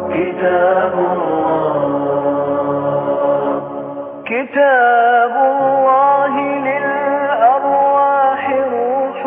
كتاب الله كتاب الله للأرواح روح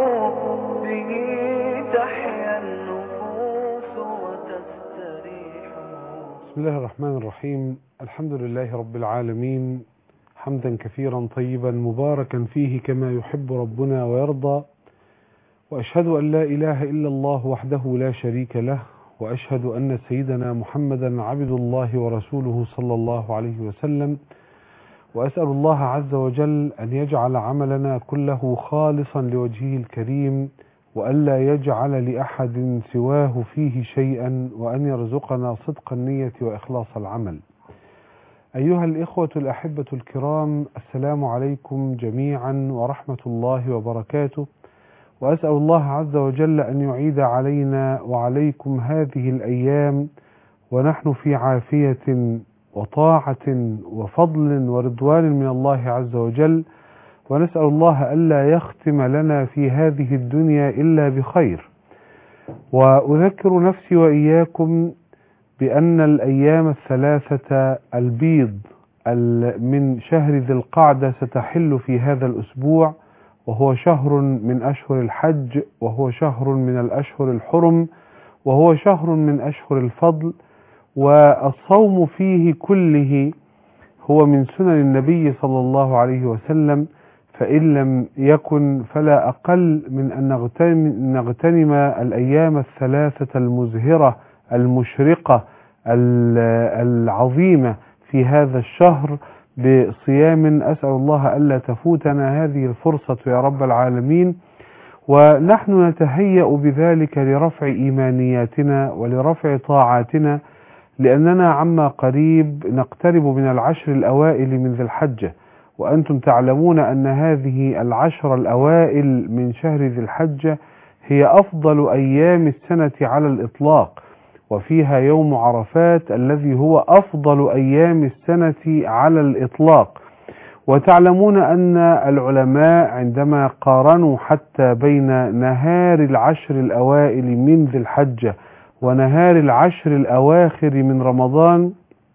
به تحيا النفوس وتستريح بسم الله الرحمن الرحيم الحمد لله رب العالمين حمدا كثيرا طيبا مباركا فيه كما يحب ربنا ويرضى واشهد ان لا اله الا الله وحده لا شريك له واشهد ان سيدنا محمدا عبد الله ورسوله صلى الله عليه وسلم واسال الله عز وجل ان يجعل عملنا كله خالصا لوجهه الكريم والا يجعل لاحد سواه فيه شيئا وان يرزقنا صدق النيه واخلاص العمل أيها الإخوة الأحبة الكرام السلام عليكم جميعا ورحمة الله وبركاته وأسأل الله عز وجل أن يعيد علينا وعليكم هذه الأيام ونحن في عافية وطاعة وفضل ورضوان من الله عز وجل ونسأل الله ألا يختم لنا في هذه الدنيا إلا بخير وأذكر نفسي وإياكم بأن الأيام الثلاثة البيض من شهر ذي القعدة ستحل في هذا الأسبوع وهو شهر من أشهر الحج وهو شهر من الأشهر الحرم وهو شهر من أشهر الفضل والصوم فيه كله هو من سنن النبي صلى الله عليه وسلم فإن لم يكن فلا أقل من أن نغتنم, نغتنم الأيام الثلاثة المزهرة المشرقة العظيمة في هذا الشهر بصيام أسأل الله ألا تفوتنا هذه الفرصة يا رب العالمين ونحن نتهيأ بذلك لرفع إيمانياتنا ولرفع طاعاتنا لأننا عما قريب نقترب من العشر الأوائل من ذي الحجة وأنتم تعلمون أن هذه العشر الأوائل من شهر ذي الحجة هي أفضل أيام السنة على الإطلاق وفيها يوم عرفات الذي هو أفضل أيام السنة على الإطلاق وتعلمون أن العلماء عندما قارنوا حتى بين نهار العشر الأوائل من ذي الحجة ونهار العشر الأواخر من رمضان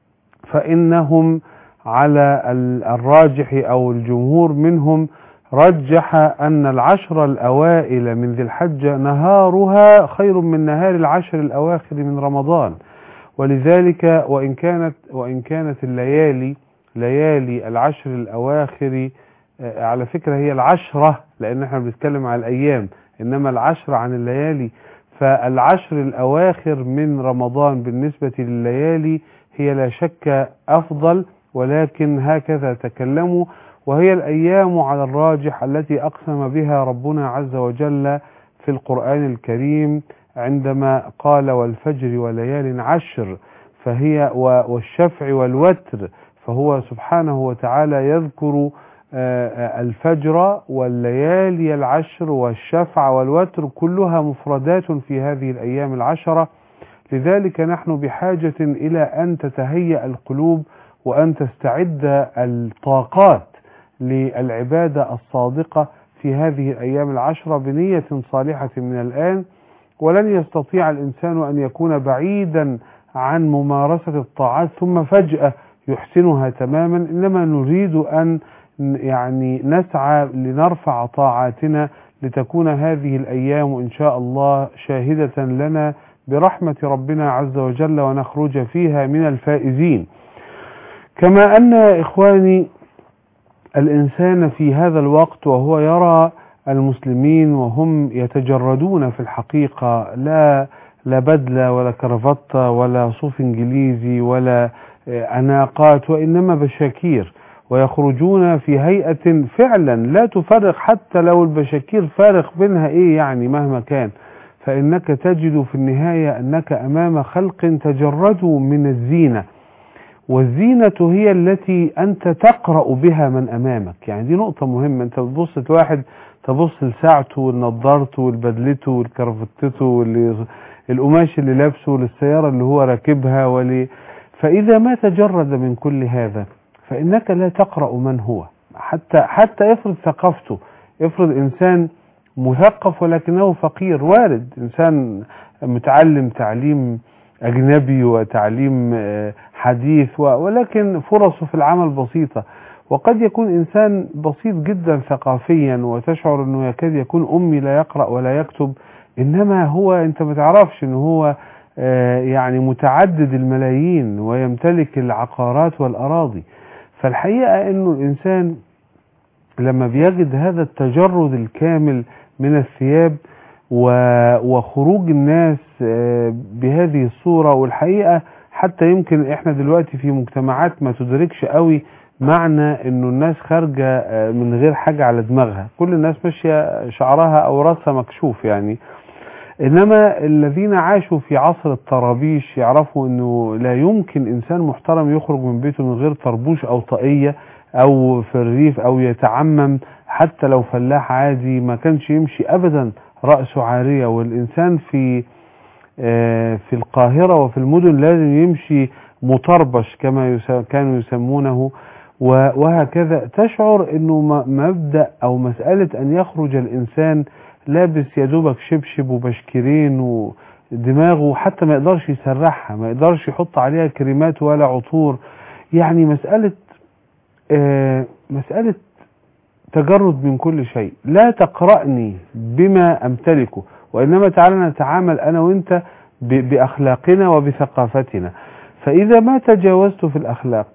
فإنهم على الراجح أو الجمهور منهم رجح أن العشر الأوائل من ذي الحجة نهارها خير من نهار العشر الأواخر من رمضان ولذلك وإن كانت وإن كانت الليالي ليالي العشر الأواخر على فكرة هي العشرة لأن احنا بنتكلم على الأيام إنما العشر عن الليالي فالعشر الأواخر من رمضان بالنسبة لليالي هي لا شك أفضل ولكن هكذا تكلموا وهي الأيام على الراجح التي أقسم بها ربنا عز وجل في القرآن الكريم عندما قال والفجر وليال عشر فهي والشفع والوتر فهو سبحانه وتعالى يذكر الفجر والليالي العشر والشفع والوتر كلها مفردات في هذه الأيام العشرة لذلك نحن بحاجة إلى أن تتهيأ القلوب وأن تستعد الطاقات للعبادة الصادقة في هذه الأيام العشرة بنية صالحة من الآن ولن يستطيع الإنسان أن يكون بعيدا عن ممارسة الطاعات ثم فجأة يحسنها تماما إنما نريد أن يعني نسعى لنرفع طاعاتنا لتكون هذه الأيام إن شاء الله شاهدة لنا برحمة ربنا عز وجل ونخرج فيها من الفائزين كما أن إخواني الإنسان في هذا الوقت وهو يرى المسلمين وهم يتجردون في الحقيقة لا لا بدلة ولا كرافطة ولا صوف إنجليزي ولا أناقات وإنما بشاكير ويخرجون في هيئة فعلا لا تفرق حتى لو البشاكير فارق بينها إيه يعني مهما كان فإنك تجد في النهاية أنك أمام خلق تجردوا من الزينة والزينة هي التي أنت تقرأ بها من أمامك يعني دي نقطة مهمة أنت بتبص لواحد تبص لساعته ونضارته والبدلته والكرافتته والقماش اللي لابسه للسيارة اللي هو راكبها ول... فإذا ما تجرد من كل هذا فإنك لا تقرأ من هو حتى حتى افرض ثقافته افرض إنسان مثقف ولكنه فقير وارد إنسان متعلم تعليم أجنبي وتعليم آه، حديث و- ولكن فرصه في العمل بسيطة وقد يكون إنسان بسيط جدا ثقافيا وتشعر أنه يكاد يكون أمي لا يقرأ ولا يكتب إنما هو أنت ما تعرفش أنه هو آه، يعني متعدد الملايين ويمتلك العقارات والأراضي فالحقيقة أنه الإنسان لما بيجد هذا التجرد الكامل من الثياب و- وخروج الناس آه، بهذه الصورة والحقيقة حتى يمكن احنا دلوقتي في مجتمعات ما تدركش قوي معنى انه الناس خارجة آه، من غير حاجة على دماغها كل الناس ماشية شعرها او راسها مكشوف يعني انما الذين عاشوا في عصر الطرابيش يعرفوا انه لا يمكن انسان محترم يخرج من بيته من غير طربوش او طاقية او في الريف او يتعمم حتى لو فلاح عادي ما كانش يمشي ابدا رأسه عارية والانسان في آه، في القاهرة وفي المدن لازم يمشي مطربش كما يس- كانوا يسمونه و- وهكذا تشعر انه م- مبدأ او مسألة ان يخرج الانسان لابس يا دوبك شبشب وبشكرين ودماغه حتى ما يقدرش يسرحها ما يقدرش يحط عليها كريمات ولا عطور يعني مسألة آه، مسألة تجرد من كل شيء لا تقرأني بما أمتلكه وإنما تعالى نتعامل أنا وإنت ب- بأخلاقنا وبثقافتنا فإذا ما تجاوزت في الأخلاق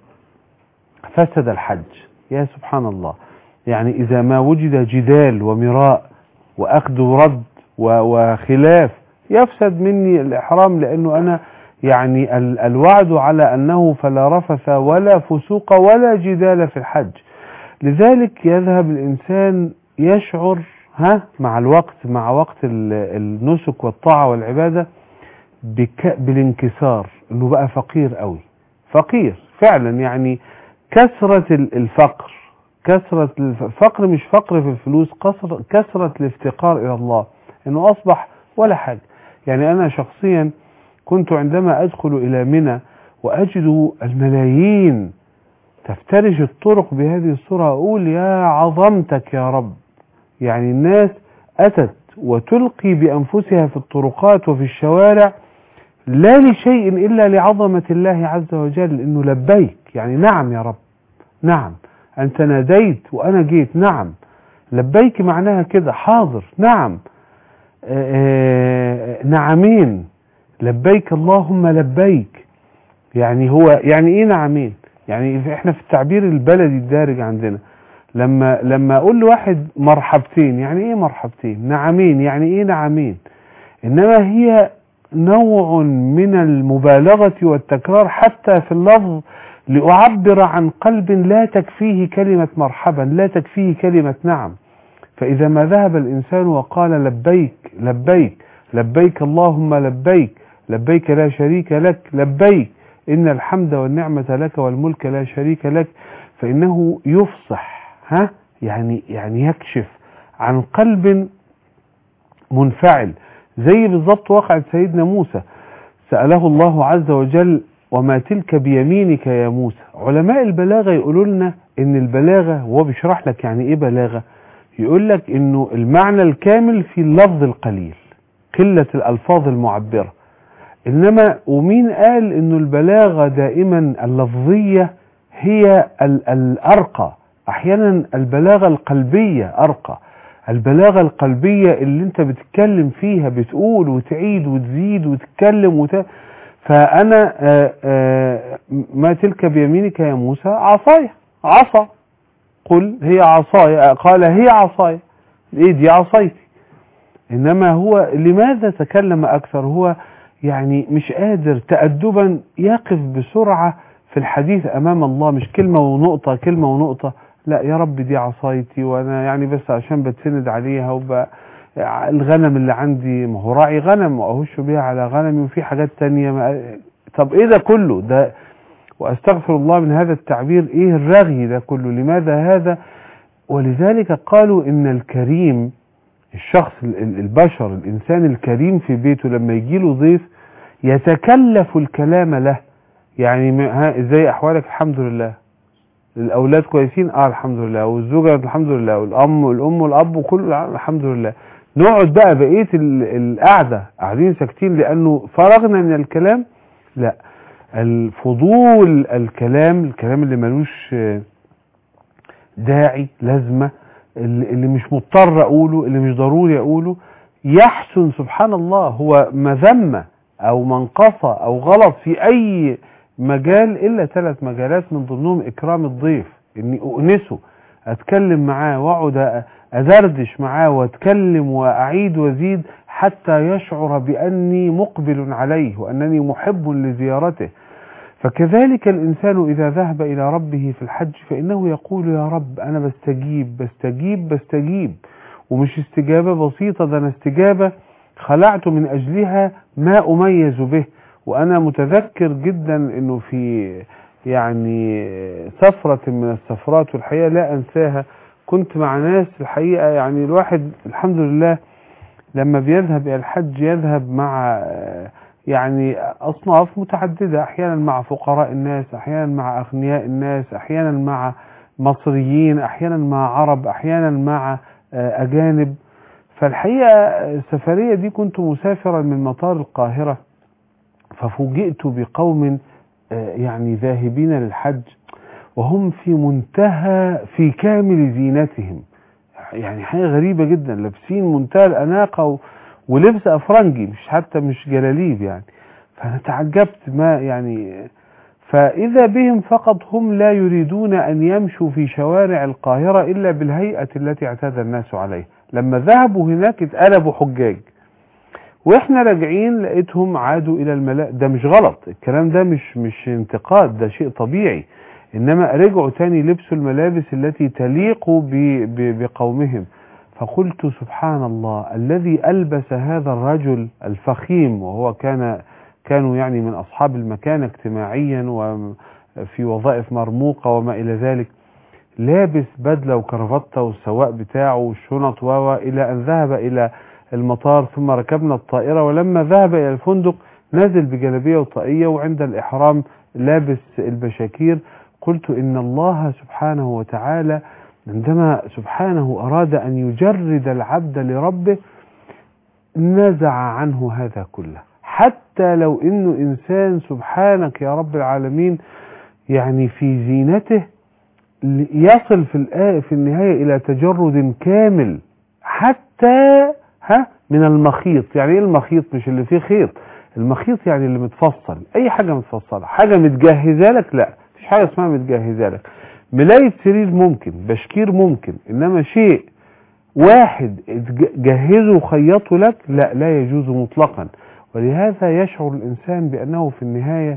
فسد الحج يا سبحان الله يعني إذا ما وجد جدال ومراء وأخذ ورد و- وخلاف يفسد مني الإحرام لأنه أنا يعني ال- الوعد على أنه فلا رفث ولا فسوق ولا جدال في الحج لذلك يذهب الإنسان يشعر ها مع الوقت مع وقت ال- النسك والطاعة والعبادة بك بالانكسار انه بقى فقير قوي فقير فعلا يعني كثرة ال- الفقر كثرة الف- الفقر مش فقر في الفلوس قصر كثرة الافتقار إلى الله انه أصبح ولا حاجة يعني أنا شخصيا كنت عندما أدخل إلى منى وأجد الملايين تفترش الطرق بهذه الصورة أقول يا عظمتك يا رب يعني الناس أتت وتلقي بأنفسها في الطرقات وفي الشوارع لا لشيء إلا لعظمة الله عز وجل إنه لبيك يعني نعم يا رب نعم أنت ناديت وأنا جيت نعم لبيك معناها كده حاضر نعم آه، آه، نعمين لبيك اللهم لبيك يعني هو يعني ايه نعمين يعني احنا في التعبير البلدي الدارج عندنا لما لما اقول لواحد مرحبتين يعني ايه مرحبتين نعمين يعني ايه نعمين انما هي نوع من المبالغة والتكرار حتى في اللفظ لأعبر عن قلب لا تكفيه كلمة مرحبا لا تكفيه كلمة نعم فإذا ما ذهب الإنسان وقال لبيك لبيك لبيك اللهم لبيك لبيك لا شريك لك لبيك إن الحمد والنعمة لك والملك لا شريك لك فإنه يفصح ها يعني يعني يكشف عن قلب منفعل زي بالظبط واقعة سيدنا موسى سأله الله عز وجل وما تلك بيمينك يا موسى علماء البلاغة يقولوا لنا ان البلاغة وهو بيشرح لك يعني ايه بلاغة يقول لك انه المعنى الكامل في اللفظ القليل قلة الالفاظ المعبرة انما ومين قال انه البلاغة دائما اللفظية هي ال- الارقى احيانا البلاغة القلبية ارقى البلاغة القلبية اللي انت بتتكلم فيها بتقول وتعيد وتزيد وتتكلم وت... فانا آآ آآ ما تلك بيمينك يا موسى عصايا عصا قل هي عصايا قال هي عصايا ايه دي عصايتي انما هو لماذا تكلم اكثر هو يعني مش قادر تأدبا يقف بسرعة في الحديث امام الله مش كلمة ونقطة كلمة ونقطة لا يا رب دي عصايتي وانا يعني بس عشان بتسند عليها وب الغنم اللي عندي ما هو راعي غنم واهش بيها على غنمي وفي حاجات تانية ما طب ايه ده كله ده واستغفر الله من هذا التعبير ايه الرغي ده كله لماذا هذا ولذلك قالوا ان الكريم الشخص ال- ال- البشر الانسان الكريم في بيته لما يجيله ضيف يتكلف الكلام له يعني م- ها ازاي احوالك الحمد لله الاولاد كويسين اه الحمد لله والزوجه الحمد لله والام والام والاب وكل الحمد لله نقعد بقى بقية ال- القعدة قاعدين ساكتين لأنه فرغنا من الكلام لا الفضول الكلام الكلام اللي ملوش آه، داعي لازمة اللي اللي مش مضطر أقوله اللي مش ضروري أقوله يحسن سبحان الله هو مذمة أو منقصة أو غلط في أي مجال إلا ثلاث مجالات من ضمنهم إكرام الضيف إني أؤنسه أتكلم معاه وأقعد أدردش معاه وأتكلم وأعيد وأزيد حتى يشعر بأني مقبل عليه وأنني محب لزيارته فكذلك الإنسان إذا ذهب إلى ربه في الحج فإنه يقول يا رب أنا بستجيب بستجيب بستجيب ومش استجابة بسيطة ده أنا استجابة خلعت من أجلها ما أميز به وأنا متذكر جدا أنه في يعني سفرة من السفرات والحقيقة لا أنساها كنت مع ناس الحقيقة يعني الواحد الحمد لله لما بيذهب إلى الحج يذهب مع آه، يعني أصناف متعددة أحيانا مع فقراء الناس أحيانا مع أغنياء الناس أحيانا مع مصريين أحيانا مع عرب أحيانا مع آه، أجانب فالحقيقة السفرية دي كنت مسافرا من مطار القاهرة ففوجئت بقوم آه، يعني ذاهبين للحج وهم في منتهى في كامل زينتهم يعني حاجة غريبة جدا لابسين منتهى الأناقة و... ولبس أفرنجي مش حتى مش جلاليب يعني فأنا تعجبت ما يعني فإذا بهم فقط هم لا يريدون أن يمشوا في شوارع القاهرة إلا بالهيئة التي اعتاد الناس عليها لما ذهبوا هناك اتقلبوا حجاج واحنا راجعين لقيتهم عادوا الى الملاء ده مش غلط الكلام ده مش مش انتقاد ده شيء طبيعي انما رجعوا تاني لبسوا الملابس التي تليق ب- ب- بقومهم فقلت سبحان الله الذي ألبس هذا الرجل الفخيم وهو كان كانوا يعني من أصحاب المكانة اجتماعيا وفي وظائف مرموقة وما إلى ذلك لابس بدلة وكرافتة والسواق بتاعه والشنط و إلى أن ذهب إلى المطار ثم ركبنا الطائرة ولما ذهب إلى الفندق نزل بجلبية وطاقية وعند الإحرام لابس البشاكير قلت إن الله سبحانه وتعالى عندما سبحانه أراد أن يجرد العبد لربه نزع عنه هذا كله حتى لو إنه إنسان سبحانك يا رب العالمين يعني في زينته يصل في الآية في النهاية إلى تجرد كامل حتى ها من المخيط يعني ايه المخيط مش اللي فيه خيط المخيط يعني اللي متفصل اي حاجة متفصلة حاجة متجهزة لك لا مفيش حاجة اسمها متجهزة لك ملاية سرير ممكن بشكير ممكن انما شيء واحد اتج- جهزه وخيطه لك لا لا يجوز مطلقا ولهذا يشعر الانسان بانه في النهاية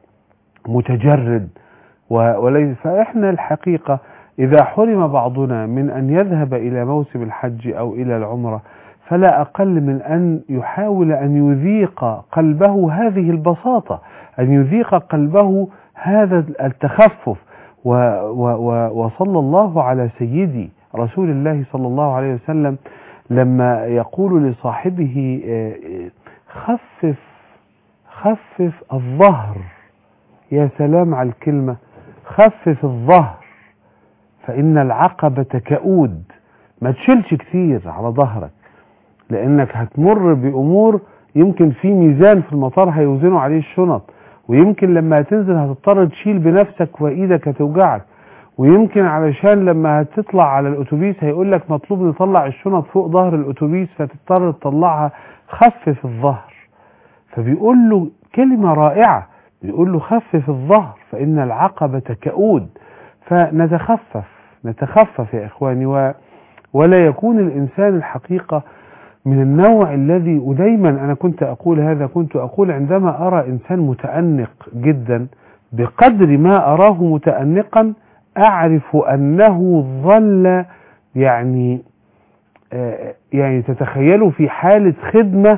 متجرد و- وليس فاحنا الحقيقة اذا حرم بعضنا من ان يذهب الى موسم الحج او الى العمرة فلا أقل من أن يحاول أن يذيق قلبه هذه البساطة أن يذيق قلبه هذا التخفف و و و وصلى الله على سيدي رسول الله صلى الله عليه وسلم لما يقول لصاحبه آه، آه، خفف خفف الظهر يا سلام على الكلمة خفف الظهر فإن العقبة كؤود ما تشيلش كتير على ظهرك لانك هتمر بامور يمكن في ميزان في المطار هيوزنوا عليه الشنط ويمكن لما هتنزل هتضطر تشيل بنفسك وايدك هتوجعك ويمكن علشان لما هتطلع على الاتوبيس هيقول لك مطلوب نطلع الشنط فوق ظهر الاتوبيس فتضطر تطلعها خفف الظهر فبيقول له كلمة رائعة بيقول له خفف الظهر فإن العقبة كؤود فنتخفف نتخفف يا إخواني و ولا يكون الإنسان الحقيقة من النوع الذي ودايما أنا كنت أقول هذا كنت أقول عندما أرى إنسان متأنق جدا بقدر ما أراه متأنقا أعرف أنه ظل يعني آه، يعني تتخيلوا في حالة خدمة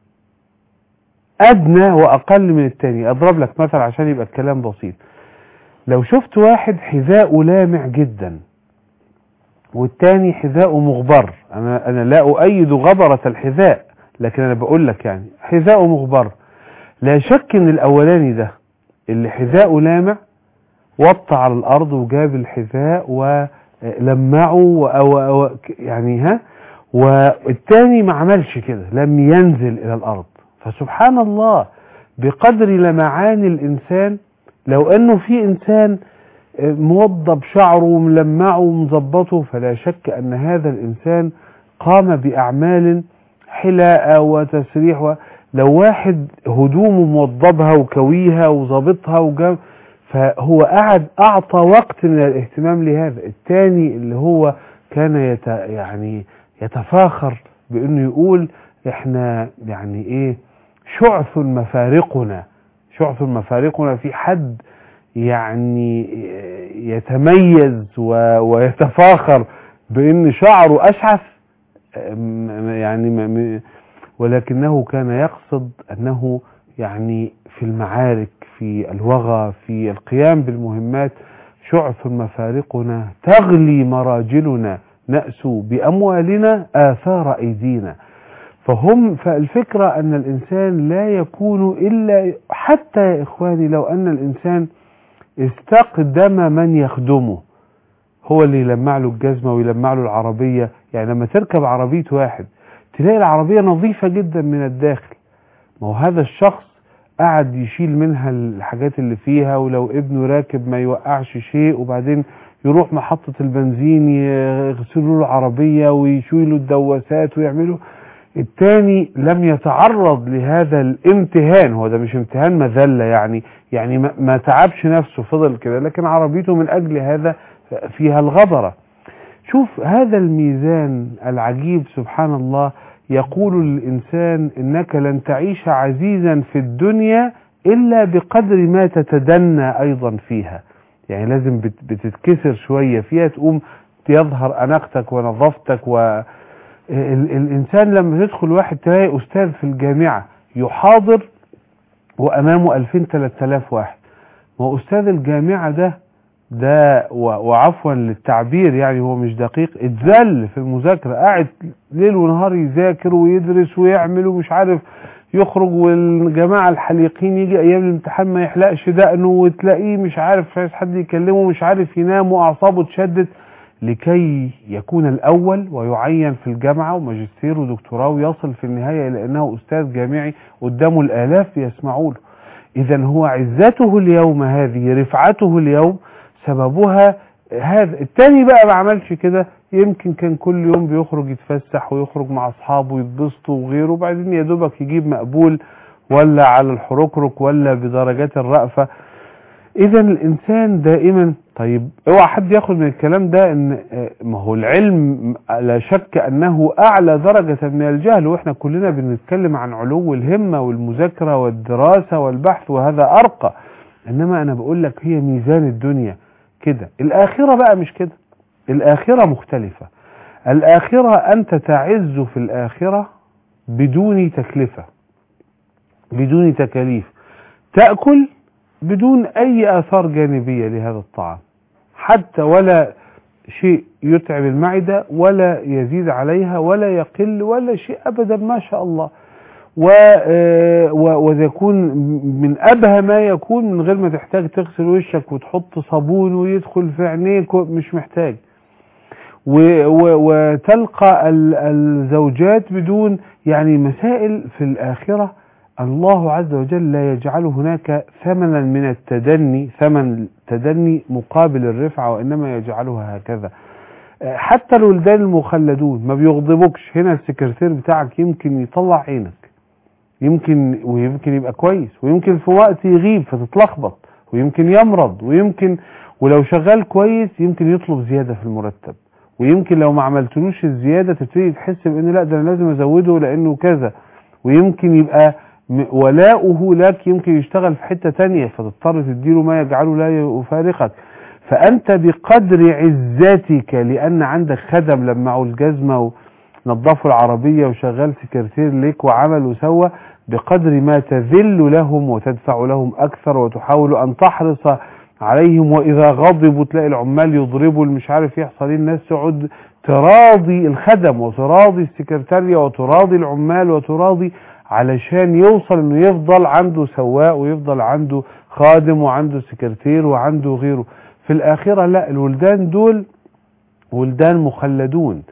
أدنى وأقل من التاني أضرب لك مثل عشان يبقى الكلام بسيط لو شفت واحد حذاءه لامع جدا والتاني حذاءه مغبر أنا, أنا لا أؤيد غبرة الحذاء لكن أنا بقول لك يعني حذاءه مغبر لا شك إن الأولاني ده اللي حذاءه لامع وطى على الأرض وجاب الحذاء ولمعه و- و- و- يعني ها والتاني ما عملش كده لم ينزل الى الارض فسبحان الله بقدر لمعان الانسان لو انه في انسان موضب شعره وملمعه ومظبطه فلا شك ان هذا الانسان قام باعمال حلاقه وتسريح و... لو واحد هدومه موضبها وكويها وظابطها وجاب فهو قعد اعطى وقت من الاهتمام لهذا الثاني اللي هو كان يت يعني يتفاخر بانه يقول احنا يعني ايه شعث مفارقنا شعث مفارقنا في حد يعني يتميز و... ويتفاخر بان شعره اشعث يعني م... ولكنه كان يقصد انه يعني في المعارك في الوغى في القيام بالمهمات شعث مفارقنا تغلي مراجلنا نأسو بأموالنا آثار أيدينا فهم فالفكرة أن الإنسان لا يكون إلا حتى يا إخواني لو أن الإنسان استقدم من يخدمه هو اللي يلمع له الجزمة ويلمع له العربية يعني لما تركب عربية واحد تلاقي العربية نظيفة جدا من الداخل ما هو هذا الشخص قعد يشيل منها الحاجات اللي فيها ولو ابنه راكب ما يوقعش شيء وبعدين يروح محطة البنزين يغسلوا له العربية ويشيلوا الدواسات ويعملوا التاني لم يتعرض لهذا الامتهان هو ده مش امتهان مذلة يعني يعني ما تعبش نفسه فضل كده لكن عربيته من أجل هذا فيها الغبرة شوف هذا الميزان العجيب سبحان الله يقول للإنسان إنك لن تعيش عزيزا في الدنيا إلا بقدر ما تتدنى أيضا فيها يعني لازم بتتكسر شوية فيها تقوم يظهر أناقتك ونظافتك و الإنسان لما تدخل واحد تلاقي أستاذ في الجامعة يحاضر وأمامه 2000 3000 واحد ما هو أستاذ الجامعة ده ده وعفوا للتعبير يعني هو مش دقيق اتذل في المذاكرة قاعد ليل ونهار يذاكر ويدرس ويعمل ومش عارف يخرج والجماعة الحليقين يجي ايام الامتحان ما يحلقش دقنه وتلاقيه مش عارف مش عايز حد يكلمه مش عارف ينام واعصابه تشدد لكي يكون الاول ويعين في الجامعة وماجستير ودكتوراه ويصل في النهاية الى انه استاذ جامعي قدامه الالاف يسمعوا له اذا هو عزته اليوم هذه رفعته اليوم سببها هذا التاني بقى ما عملش كده يمكن كان كل يوم بيخرج يتفسح ويخرج مع اصحابه ويتبسطوا وغيره وبعدين يا دوبك يجيب مقبول ولا على الحركرك ولا بدرجات الرأفة اذا الانسان دائما طيب اوعى حد ياخد من الكلام ده ان ما هو العلم لا شك انه اعلى درجة من الجهل واحنا كلنا بنتكلم عن علو الهمة والمذاكرة والدراسة والبحث وهذا ارقى انما انا بقول لك هي ميزان الدنيا كده الآخرة بقى مش كده الآخرة مختلفة الآخرة أنت تعز في الآخرة بدون تكلفة بدون تكاليف تأكل بدون أي آثار جانبية لهذا الطعام حتى ولا شيء يتعب المعدة ولا يزيد عليها ولا يقل ولا شيء أبدا ما شاء الله و ويكون من أبهى ما يكون من غير ما تحتاج تغسل وشك وتحط صابون ويدخل في عينيك مش محتاج وتلقى الزوجات بدون يعني مسائل في الآخرة الله عز وجل لا يجعل هناك ثمنا من التدني ثمن تدني مقابل الرفعة وإنما يجعلها هكذا حتى الولدان المخلدون ما بيغضبوكش هنا السكرتير بتاعك يمكن يطلع عينك يمكن ويمكن يبقى كويس ويمكن في وقت يغيب فتتلخبط ويمكن يمرض ويمكن ولو شغال كويس يمكن يطلب زيادة في المرتب ويمكن لو ما عملتلوش الزيادة تبتدي تحس بان لا ده انا لازم ازوده لانه كذا ويمكن يبقى ولاؤه لك يمكن يشتغل في حتة تانية فتضطر تديله ما يجعله لا يفارقك فانت بقدر عزتك لان عندك خدم لمعوا الجزمة ونظفوا العربية وشغال سكرتير ليك وعمل وسوى بقدر ما تذل لهم وتدفع لهم اكثر وتحاول ان تحرص عليهم واذا غضبوا تلاقي العمال يضربوا مش عارف يحصل ايه الناس تقعد تراضي الخدم وتراضي السكرتارية وتراضي العمال وتراضي علشان يوصل انه يفضل عنده سواق ويفضل عنده خادم وعنده سكرتير وعنده غيره في الاخرة لا الولدان دول ولدان مخلدون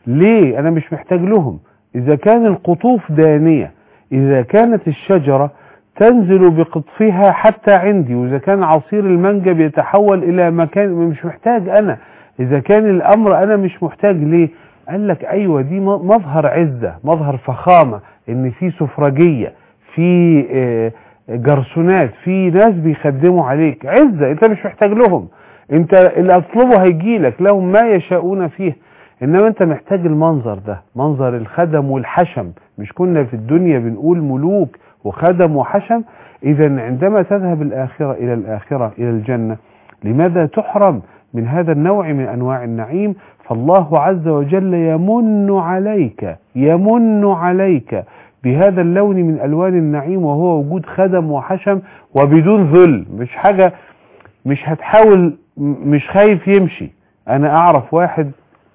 ليه انا مش محتاج لهم اذا كان القطوف دانية اذا كانت الشجرة تنزل بقطفها حتى عندي واذا كان عصير المانجا بيتحول الى مكان مش محتاج انا اذا كان الامر انا مش محتاج ليه قال لك ايوه دي م- مظهر عزة مظهر فخامة ان في سفرجية في آه، جرسونات في ناس بيخدموا عليك عزة انت مش محتاج لهم انت اللي اطلبه هيجيلك لهم ما يشاءون فيه انما انت محتاج المنظر ده منظر الخدم والحشم مش كنا في الدنيا بنقول ملوك وخدم وحشم اذا عندما تذهب الاخرة الى الاخرة الى الجنة لماذا تحرم من هذا النوع من انواع النعيم فالله عز وجل يمن عليك يمن عليك بهذا اللون من الوان النعيم وهو وجود خدم وحشم وبدون ذل مش حاجة مش هتحاول م- مش خايف يمشي انا اعرف واحد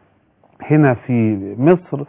هنا في مصر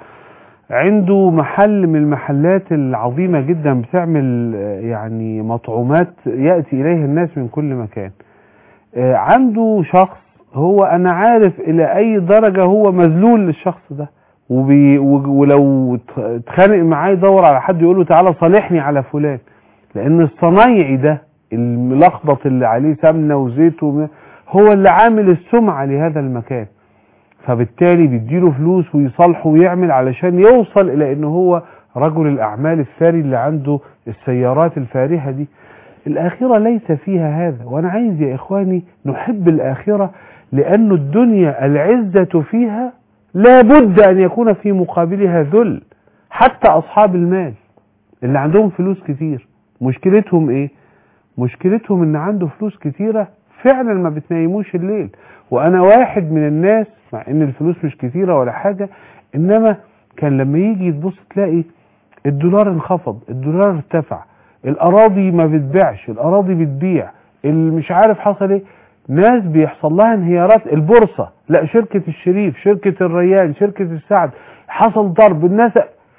عنده محل من المحلات العظيمة جدا بتعمل آه، يعني مطعومات يأتي إليها الناس من كل مكان آه، عنده شخص هو أنا عارف إلى أي درجة هو مذلول للشخص ده وبي و- ولو ات- اتخانق معاه يدور على حد يقول له تعالى صالحني على فلان لأن الصنايعي ده الملخبط اللي عليه سمنة وزيت وم- هو اللي عامل السمعة لهذا المكان فبالتالي بيديله فلوس ويصالحه ويعمل علشان يوصل الى ان هو رجل الاعمال الثري اللي عنده السيارات الفارهة دي الاخرة ليس فيها هذا وانا عايز يا اخواني نحب الاخرة لان الدنيا العزة فيها لا بد ان يكون في مقابلها ذل حتى اصحاب المال اللي عندهم فلوس كتير مشكلتهم ايه مشكلتهم ان عنده فلوس كتيرة فعلا ما بتنيموش الليل وانا واحد من الناس مع ان الفلوس مش كتيرة ولا حاجة انما كان لما يجي تبص تلاقي الدولار انخفض الدولار ارتفع الاراضي ما بتبيعش الاراضي بتبيع اللي مش عارف حصل ايه ناس بيحصل لها انهيارات البورصة لا شركة الشريف شركة الريان شركة السعد حصل ضرب الناس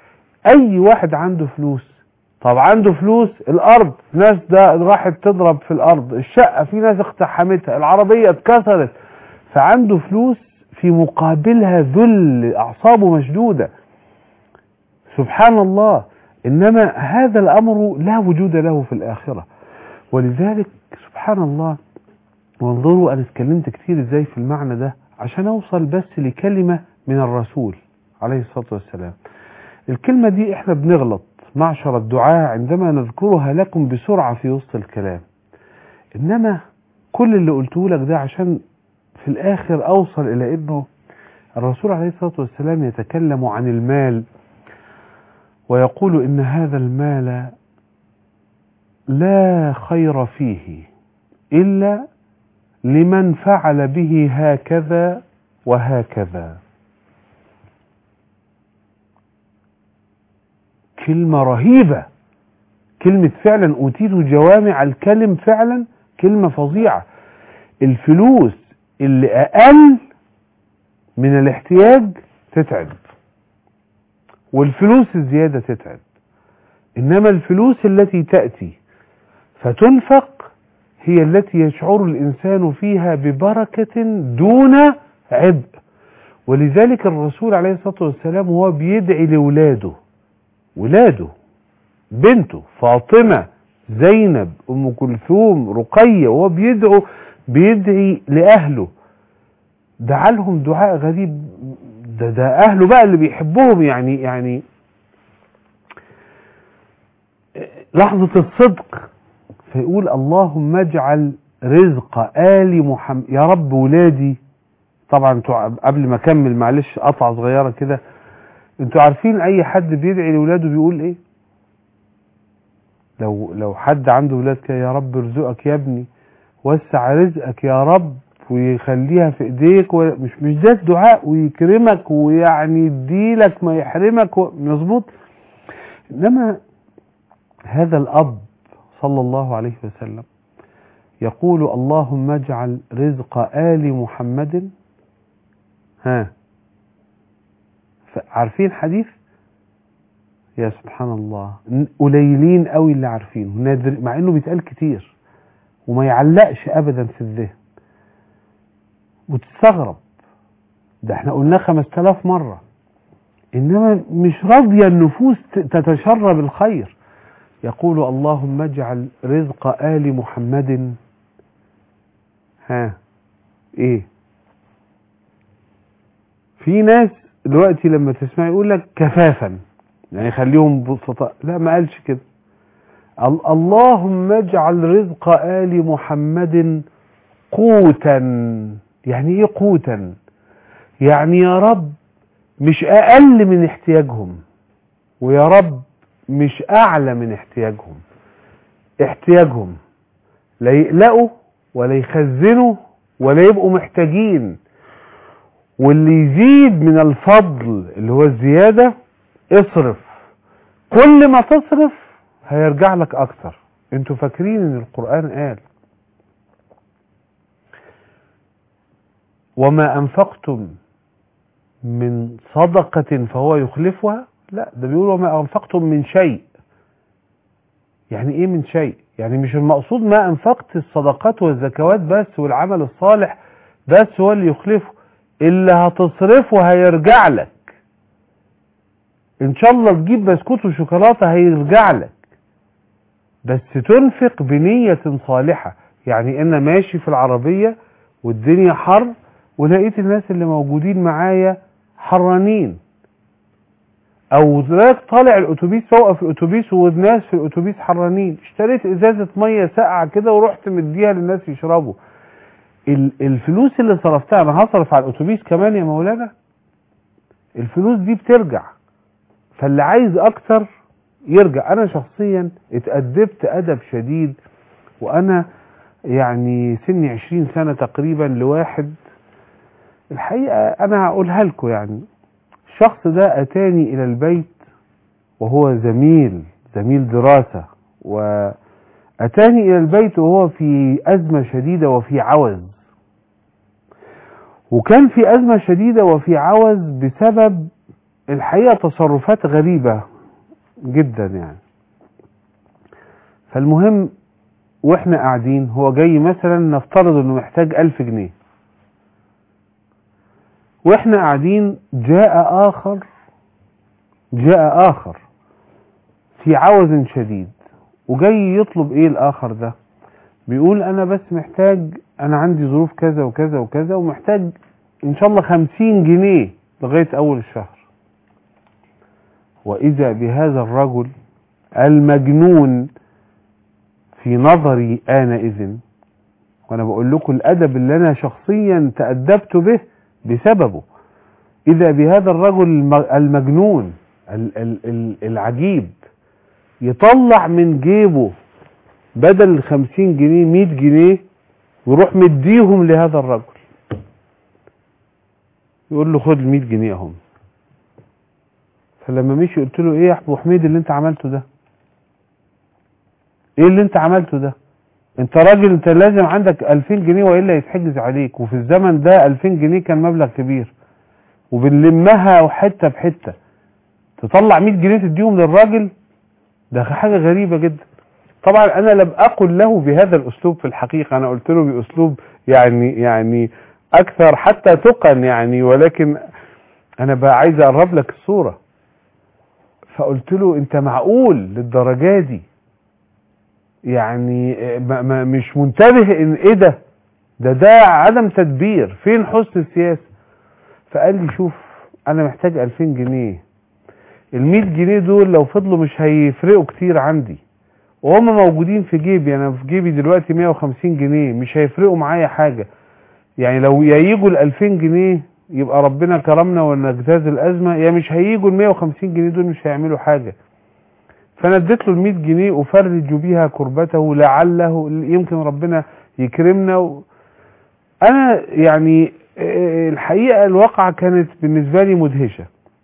اي واحد عنده فلوس طب عنده فلوس الارض ناس ده راحت تضرب في الارض الشقة في ناس اقتحمتها العربية اتكسرت فعنده فلوس في مقابلها ذل اعصابه مشدودة سبحان الله انما هذا الامر لا وجود له في الاخرة ولذلك سبحان الله وانظروا انا اتكلمت كتير ازاي في المعنى ده عشان اوصل بس لكلمة من الرسول عليه الصلاة والسلام الكلمة دي احنا بنغلط معشر الدعاء عندما نذكرها لكم بسرعة في وسط الكلام انما كل اللي قلته لك ده عشان في الاخر اوصل الى انه الرسول عليه الصلاة والسلام يتكلم عن المال ويقول ان هذا المال لا خير فيه الا لمن فعل به هكذا وهكذا كلمة رهيبة كلمة فعلا أوتيت جوامع الكلم فعلا كلمة فظيعة الفلوس اللي أقل من الاحتياج تتعب والفلوس الزيادة تتعب إنما الفلوس التي تأتي فتنفق هي التي يشعر الإنسان فيها ببركة دون عبء ولذلك الرسول عليه الصلاة والسلام هو بيدعي لولاده ولاده بنته فاطمة زينب أم كلثوم رقية وهو بيدعو بيدعي لأهله دعا لهم دعاء غريب ده, ده أهله بقى اللي بيحبهم يعني يعني لحظة الصدق فيقول اللهم اجعل رزق آل محمد يا رب ولادي طبعا انتوا قبل ما اكمل معلش قطعه صغيره كده انتوا عارفين اي حد بيدعي لاولاده بيقول ايه لو لو حد عنده ولاد كده يا رب ارزقك يا ابني وسع رزقك يا رب ويخليها في ايديك مش مش ده الدعاء ويكرمك ويعني يديلك ما يحرمك و- مظبوط انما هذا الاب صلى الله عليه وسلم يقول اللهم اجعل رزق آل محمد ها ف- عارفين حديث يا سبحان الله ن- قليلين قوي اللي عارفينه نادر مع انه بيتقال كتير وما يعلقش ابدا في الذهن وتستغرب ده احنا قلناه 5000 مرة إنما مش راضية النفوس ت- تتشرب الخير يقول اللهم اجعل رزق آل محمد ها ايه في ناس دلوقتي لما تسمع يقول لك كفافا يعني خليهم بسطاء لا ما قالش كده ال- اللهم اجعل رزق آل محمد قوتا يعني ايه قوتا يعني يا رب مش اقل من احتياجهم ويا رب مش اعلى من احتياجهم احتياجهم لا يقلقوا ولا يخزنوا ولا يبقوا محتاجين واللي يزيد من الفضل اللي هو الزيادة اصرف كل ما تصرف هيرجع لك اكتر انتوا فاكرين ان القرآن قال وما انفقتم من صدقة فهو يخلفها لا ده بيقول وما انفقتم من شيء يعني ايه من شيء يعني مش المقصود ما انفقت الصدقات والزكوات بس والعمل الصالح بس هو اللي يخلفه اللي هتصرفه هيرجع لك ان شاء الله تجيب بسكوت وشوكولاته هيرجع لك بس تنفق بنية صالحة يعني انا ماشي في العربية والدنيا حر ولقيت الناس اللي موجودين معايا حرانين او ذاك طالع الاتوبيس فوقف الاتوبيس والناس في الاتوبيس حرانين اشتريت ازازة مية ساقعة كده ورحت مديها للناس يشربوا ال- الفلوس اللي صرفتها انا هصرف على الاتوبيس كمان يا مولانا الفلوس دي بترجع فاللي عايز اكتر يرجع انا شخصيا اتأدبت ادب شديد وانا يعني سني عشرين سنة تقريبا لواحد الحقيقة انا هقولها لكم يعني الشخص ده اتاني الى البيت وهو زميل زميل دراسة واتاني الى البيت وهو في ازمة شديدة وفي عوز وكان في ازمة شديدة وفي عوز بسبب الحقيقة تصرفات غريبة جدا يعني فالمهم واحنا قاعدين هو جاي مثلا نفترض انه محتاج الف جنيه واحنا قاعدين جاء اخر جاء اخر في عوز شديد وجاي يطلب ايه الاخر ده بيقول انا بس محتاج انا عندي ظروف كذا وكذا وكذا ومحتاج ان شاء الله خمسين جنيه لغاية اول الشهر واذا بهذا الرجل المجنون في نظري آنئذ وانا بقول لكم الادب اللي انا شخصيا تأدبت به بسببه اذا بهذا الرجل الم- المجنون ال- ال- ال- العجيب يطلع من جيبه بدل الخمسين جنيه مية جنيه ويروح مديهم لهذا الرجل يقول له خد المية جنيه اهم فلما مشي قلت له ايه يا ابو حميد اللي انت عملته ده ايه اللي انت عملته ده انت راجل انت لازم عندك 2000 جنيه والا يتحجز عليك وفي الزمن ده 2000 جنيه كان مبلغ كبير وبنلمها حته بحته تطلع 100 جنيه تديهم للراجل ده حاجه غريبه جدا طبعا انا لم اقل له بهذا الاسلوب في الحقيقه انا قلت له باسلوب يعني يعني اكثر حتى تقن يعني ولكن انا بقى عايز اقرب لك الصوره فقلت له انت معقول للدرجه دي يعني ما ما مش منتبه ان ايه ده ده ده عدم تدبير فين حسن السياسه فقال لي شوف انا محتاج 2000 جنيه ال 100 جنيه دول لو فضلوا مش هيفرقوا كتير عندي وهم موجودين في جيبي انا في جيبي دلوقتي 150 جنيه مش هيفرقوا معايا حاجه يعني لو يا يجوا ال 2000 جنيه يبقى ربنا كرمنا ونجتاز الازمه يا مش هيجوا ال 150 جنيه دول مش هيعملوا حاجه فانا اديت له ال 100 جنيه افرج بها كربته لعله يمكن ربنا يكرمنا و... انا يعني آه، الحقيقه الواقعه كانت بالنسبه لي مدهشه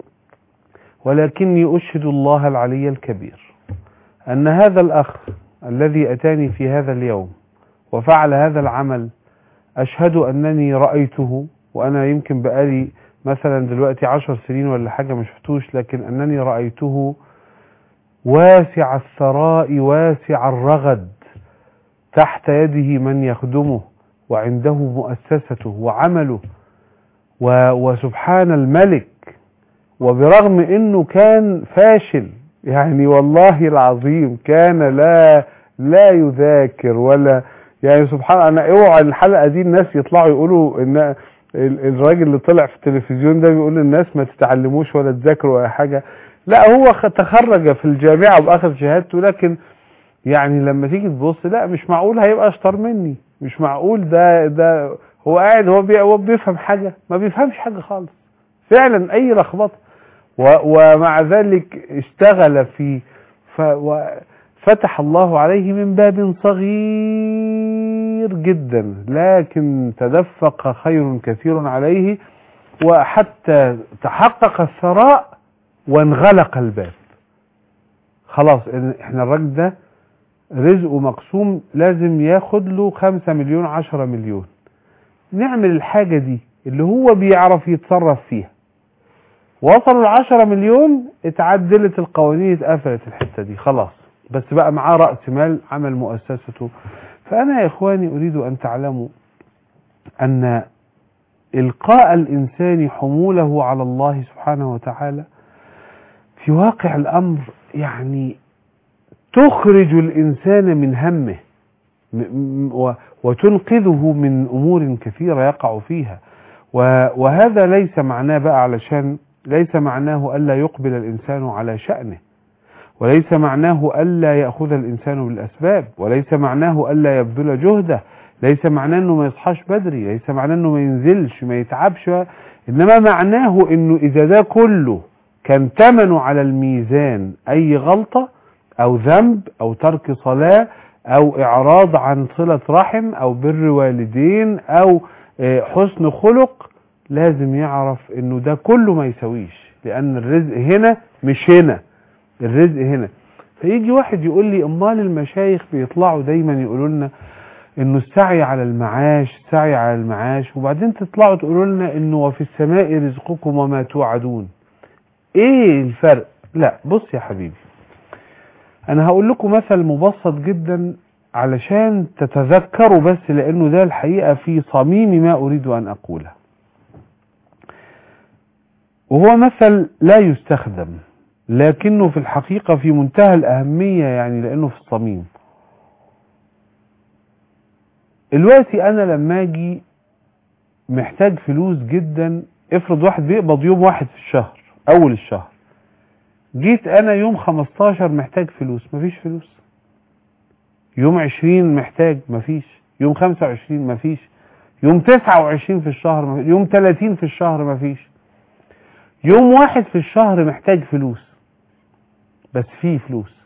ولكني اشهد الله العلي الكبير ان هذا الاخ الذي اتاني في هذا اليوم وفعل هذا العمل اشهد انني رايته وانا يمكن بقالي مثلا دلوقتي عشر سنين ولا حاجه ما شفتوش لكن انني رايته واسع الثراء واسع الرغد تحت يده من يخدمه وعنده مؤسسته وعمله و وسبحان الملك وبرغم انه كان فاشل يعني والله العظيم كان لا لا يذاكر ولا يعني سبحان انا اوعى الحلقه دي الناس يطلعوا يقولوا ان ال- الراجل اللي طلع في التلفزيون ده بيقول للناس ما تتعلموش ولا تذاكروا ولا حاجه لا هو خ- تخرج في الجامعه واخذ شهادته لكن يعني لما تيجي تبص لا مش معقول هيبقى اشطر مني مش معقول ده ده هو قاعد هو بي هو بيفهم حاجه ما بيفهمش حاجه خالص فعلا اي لخبطه و- ومع ذلك اشتغل في ف فتح الله عليه من باب صغير جدا لكن تدفق خير كثير عليه وحتى تحقق الثراء وانغلق الباب خلاص إن- احنا الراجل ده رزقه مقسوم لازم ياخد له خمسة مليون عشرة مليون نعمل الحاجة دي اللي هو بيعرف يتصرف فيها وصلوا العشرة مليون اتعدلت القوانين اتقفلت الحتة دي خلاص بس بقى معاه رأس مال عمل مؤسسته فأنا يا إخواني أريد أن تعلموا أن إلقاء الإنسان حموله على الله سبحانه وتعالى في واقع الأمر يعني تخرج الإنسان من همه م- م- و- وتنقذه من أمور كثيرة يقع فيها و- وهذا ليس معناه بقى علشان ليس معناه ألا يقبل الإنسان على شأنه وليس معناه ألا يأخذ الإنسان بالأسباب وليس معناه ألا يبذل جهده ليس معناه أنه ما يصحاش بدري ليس معناه أنه ما ينزلش ما يتعبش إنما معناه أنه إذا ده كله كان ثمنه على الميزان أي غلطة أو ذنب أو ترك صلاة أو إعراض عن صلة رحم أو بر والدين أو آه، حسن خلق لازم يعرف انه ده كله ما يسويش لان الرزق هنا مش هنا الرزق هنا فيجي واحد يقول لي امال المشايخ بيطلعوا دايما يقولوا لنا انه السعي على المعاش السعي على المعاش وبعدين تطلعوا تقولوا لنا انه وفي السماء رزقكم وما توعدون ايه الفرق لا بص يا حبيبي انا هقول لكم مثل مبسط جدا علشان تتذكروا بس لانه ده الحقيقة في صميم ما اريد ان اقوله وهو مثل لا يستخدم لكنه في الحقيقة في منتهى الأهمية يعني لأنه في الصميم دلوقتي أنا لما أجي محتاج فلوس جدا افرض واحد بيقبض يوم واحد في الشهر أول الشهر جيت أنا يوم 15 محتاج فلوس مفيش فلوس يوم 20 محتاج مفيش يوم 25 مفيش يوم 29 في الشهر مفيش. يوم 30 في الشهر مفيش يوم واحد في الشهر محتاج فلوس بس فيه فلوس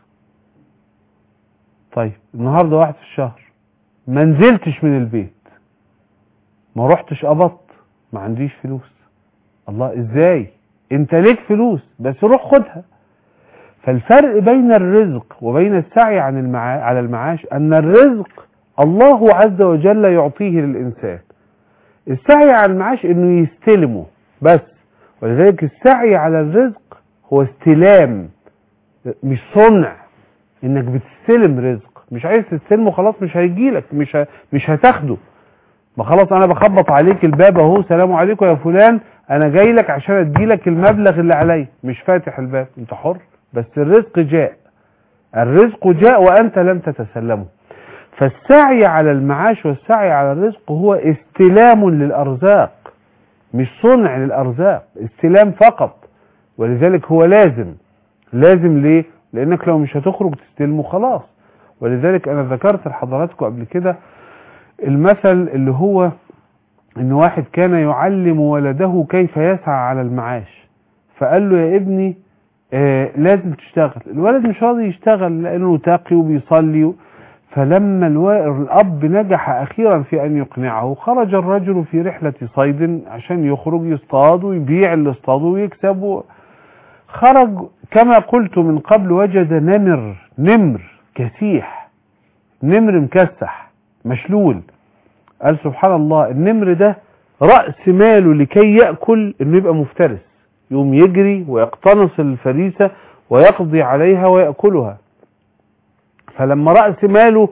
طيب النهارده واحد في الشهر ما نزلتش من البيت ما رحتش قبضت ما عنديش فلوس الله ازاي انت ليك فلوس بس روح خدها فالفرق بين الرزق وبين السعي عن المعا... على المعاش ان الرزق الله عز وجل يعطيه للانسان السعي على المعاش انه يستلمه بس ولذلك السعي على الرزق هو استلام مش صنع انك بتستلم رزق مش عايز تستلمه خلاص مش هيجيلك مش ه... مش هتاخده ما خلاص انا بخبط عليك الباب اهو سلام عليكم يا فلان انا جاي لك عشان اديلك المبلغ اللي عليا مش فاتح الباب انت حر بس الرزق جاء الرزق جاء وانت لم تتسلمه فالسعي على المعاش والسعي على الرزق هو استلام للارزاق مش صنع للارزاق استلام فقط ولذلك هو لازم لازم ليه لانك لو مش هتخرج تستلمه خلاص ولذلك انا ذكرت لحضراتكم قبل كده المثل اللي هو ان واحد كان يعلم ولده كيف يسعى على المعاش فقال له يا ابني آه لازم تشتغل الولد مش راضي يشتغل لانه تاقي وبيصلي فلما الو- الاب نجح اخيرا في ان يقنعه خرج الرجل في رحلة صيد عشان يخرج يصطاد ويبيع اللي اصطاده ويكسب و- خرج كما قلت من قبل وجد نمر نمر كسيح نمر مكسح مشلول قال سبحان الله النمر ده رأس ماله لكي يأكل انه يبقى مفترس يقوم يجري ويقتنص الفريسة ويقضي عليها ويأكلها فلما رأس ماله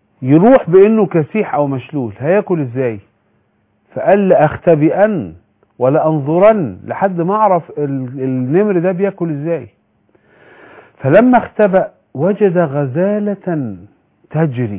يروح بانه كسيح او مشلول هياكل ازاي فقال لأختبئن ولا انظرن لحد ما اعرف ال- النمر ده بياكل ازاي فلما اختبأ وجد غزالة تجري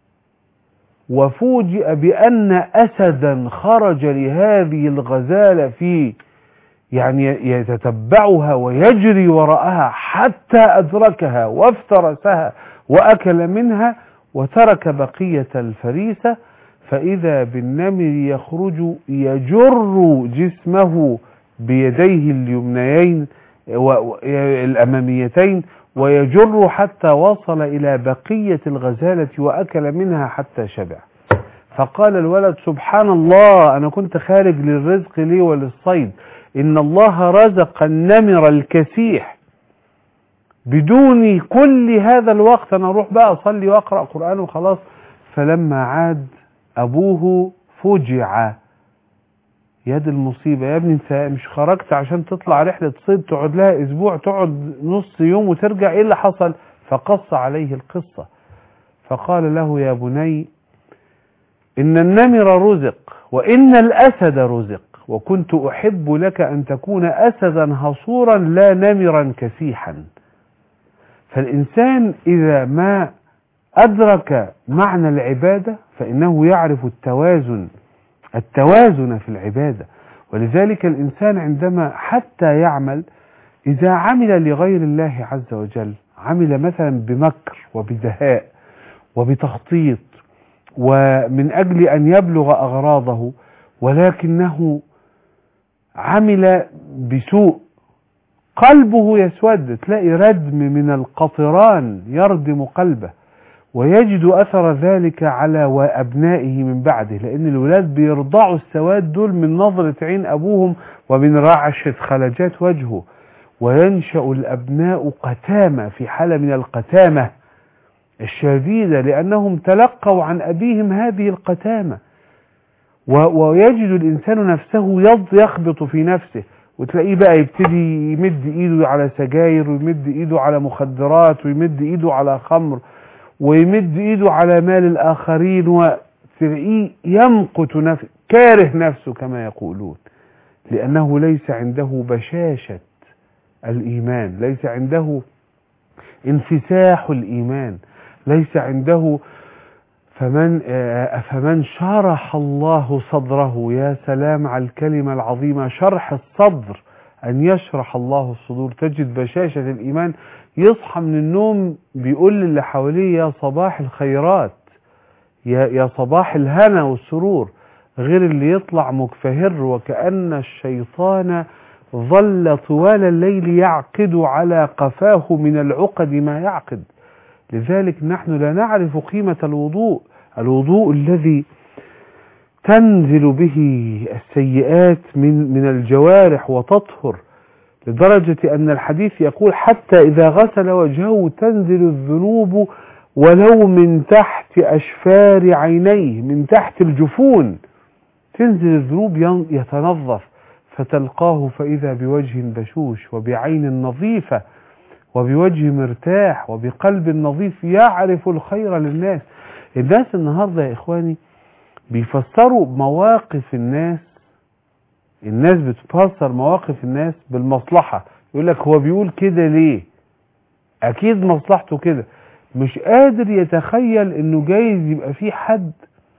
وفوجئ بأن أسدا خرج لهذه الغزالة في يعني يتتبعها ويجري وراءها حتى أدركها وافترسها وأكل منها وترك بقية الفريسة فإذا بالنمر يخرج يجر جسمه بيديه اليمنيين و- و- الأماميتين ويجر حتى وصل إلى بقية الغزالة وأكل منها حتى شبع فقال الولد سبحان الله أنا كنت خارج للرزق لي وللصيد إن الله رزق النمر الكسيح بدون كل هذا الوقت أنا أروح بقى أصلي وأقرأ قرآن وخلاص فلما عاد أبوه فجع يد المصيبة يا ابني انت مش خرجت عشان تطلع رحلة صيد تقعد لها اسبوع تقعد نص يوم وترجع ايه اللي حصل فقص عليه القصة فقال له يا بني ان النمر رزق وان الاسد رزق وكنت احب لك ان تكون اسدا هصورا لا نمرا كسيحا فالانسان اذا ما ادرك معنى العبادة فانه يعرف التوازن التوازن في العبادة ولذلك الإنسان عندما حتى يعمل إذا عمل لغير الله عز وجل عمل مثلا بمكر وبدهاء وبتخطيط ومن أجل أن يبلغ أغراضه ولكنه عمل بسوء قلبه يسود تلاقي ردم من القطران يردم قلبه ويجد أثر ذلك على أبنائه من بعده لأن الولاد بيرضعوا السواد دول من نظرة عين أبوهم ومن رعشة خلجات وجهه وينشأ الأبناء قتامة في حالة من القتامة الشديدة لأنهم تلقوا عن أبيهم هذه القتامة و- ويجد الإنسان نفسه يض يخبط في نفسه وتلاقيه بقى يبتدي يمد إيده على سجاير ويمد إيده على مخدرات ويمد إيده على خمر ويمد ايده على مال الاخرين وتلاقيه يمقت نفسه كاره نفسه كما يقولون لانه ليس عنده بشاشة الايمان ليس عنده انفساح الايمان ليس عنده فمن آه، فمن شرح الله صدره يا سلام على الكلمة العظيمة شرح الصدر أن يشرح الله الصدور تجد بشاشة الإيمان يصحى من النوم بيقول للي حواليه يا صباح الخيرات يا, يا صباح الهنا والسرور غير اللي يطلع مكفهر وكأن الشيطان ظل طوال الليل يعقد على قفاه من العقد ما يعقد لذلك نحن لا نعرف قيمة الوضوء الوضوء الذي تنزل به السيئات من من الجوارح وتطهر لدرجة أن الحديث يقول حتى إذا غسل وجهه تنزل الذنوب ولو من تحت أشفار عينيه من تحت الجفون تنزل الذنوب ين- يتنظف فتلقاه فإذا بوجه بشوش وبعين نظيفة وبوجه مرتاح وبقلب نظيف يعرف الخير للناس الناس النهاردة يا إخواني بيفسروا مواقف الناس الناس بتفسر مواقف الناس بالمصلحة يقول لك هو بيقول كده ليه اكيد مصلحته كده مش قادر يتخيل انه جايز يبقى في حد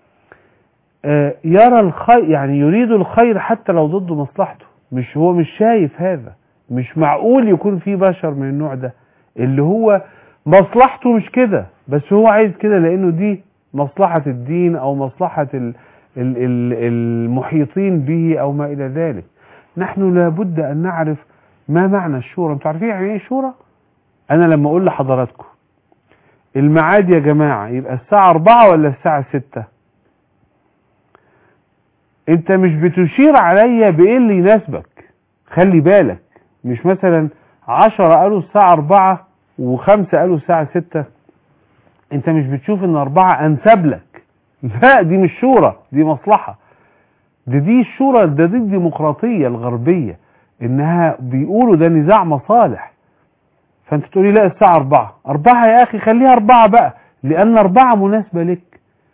آه، يرى الخير يعني يريد الخير حتى لو ضد مصلحته مش هو مش شايف هذا مش معقول يكون في بشر من النوع ده اللي هو مصلحته مش كده بس هو عايز كده لانه دي مصلحة الدين او مصلحة ال ال ال المحيطين به او ما الى ذلك نحن لابد ان نعرف ما معنى الشورى انتوا عارفين يعني ايه شورى انا لما اقول لحضراتكم الميعاد يا جماعة يبقى الساعة أربعة ولا الساعة ستة انت مش بتشير عليا بايه اللي يناسبك خلي بالك مش مثلا عشرة قالوا الساعة أربعة وخمسة قالوا الساعة ستة انت مش بتشوف ان أربعة أنسب لك لا دي مش شورى دي مصلحة ده دي الشورى ده دي الديمقراطية الغربية انها بيقولوا ده نزاع مصالح فانت تقولي لا الساعة أربعة أربعة يا أخي خليها أربعة بقى لأن أربعة مناسبة لك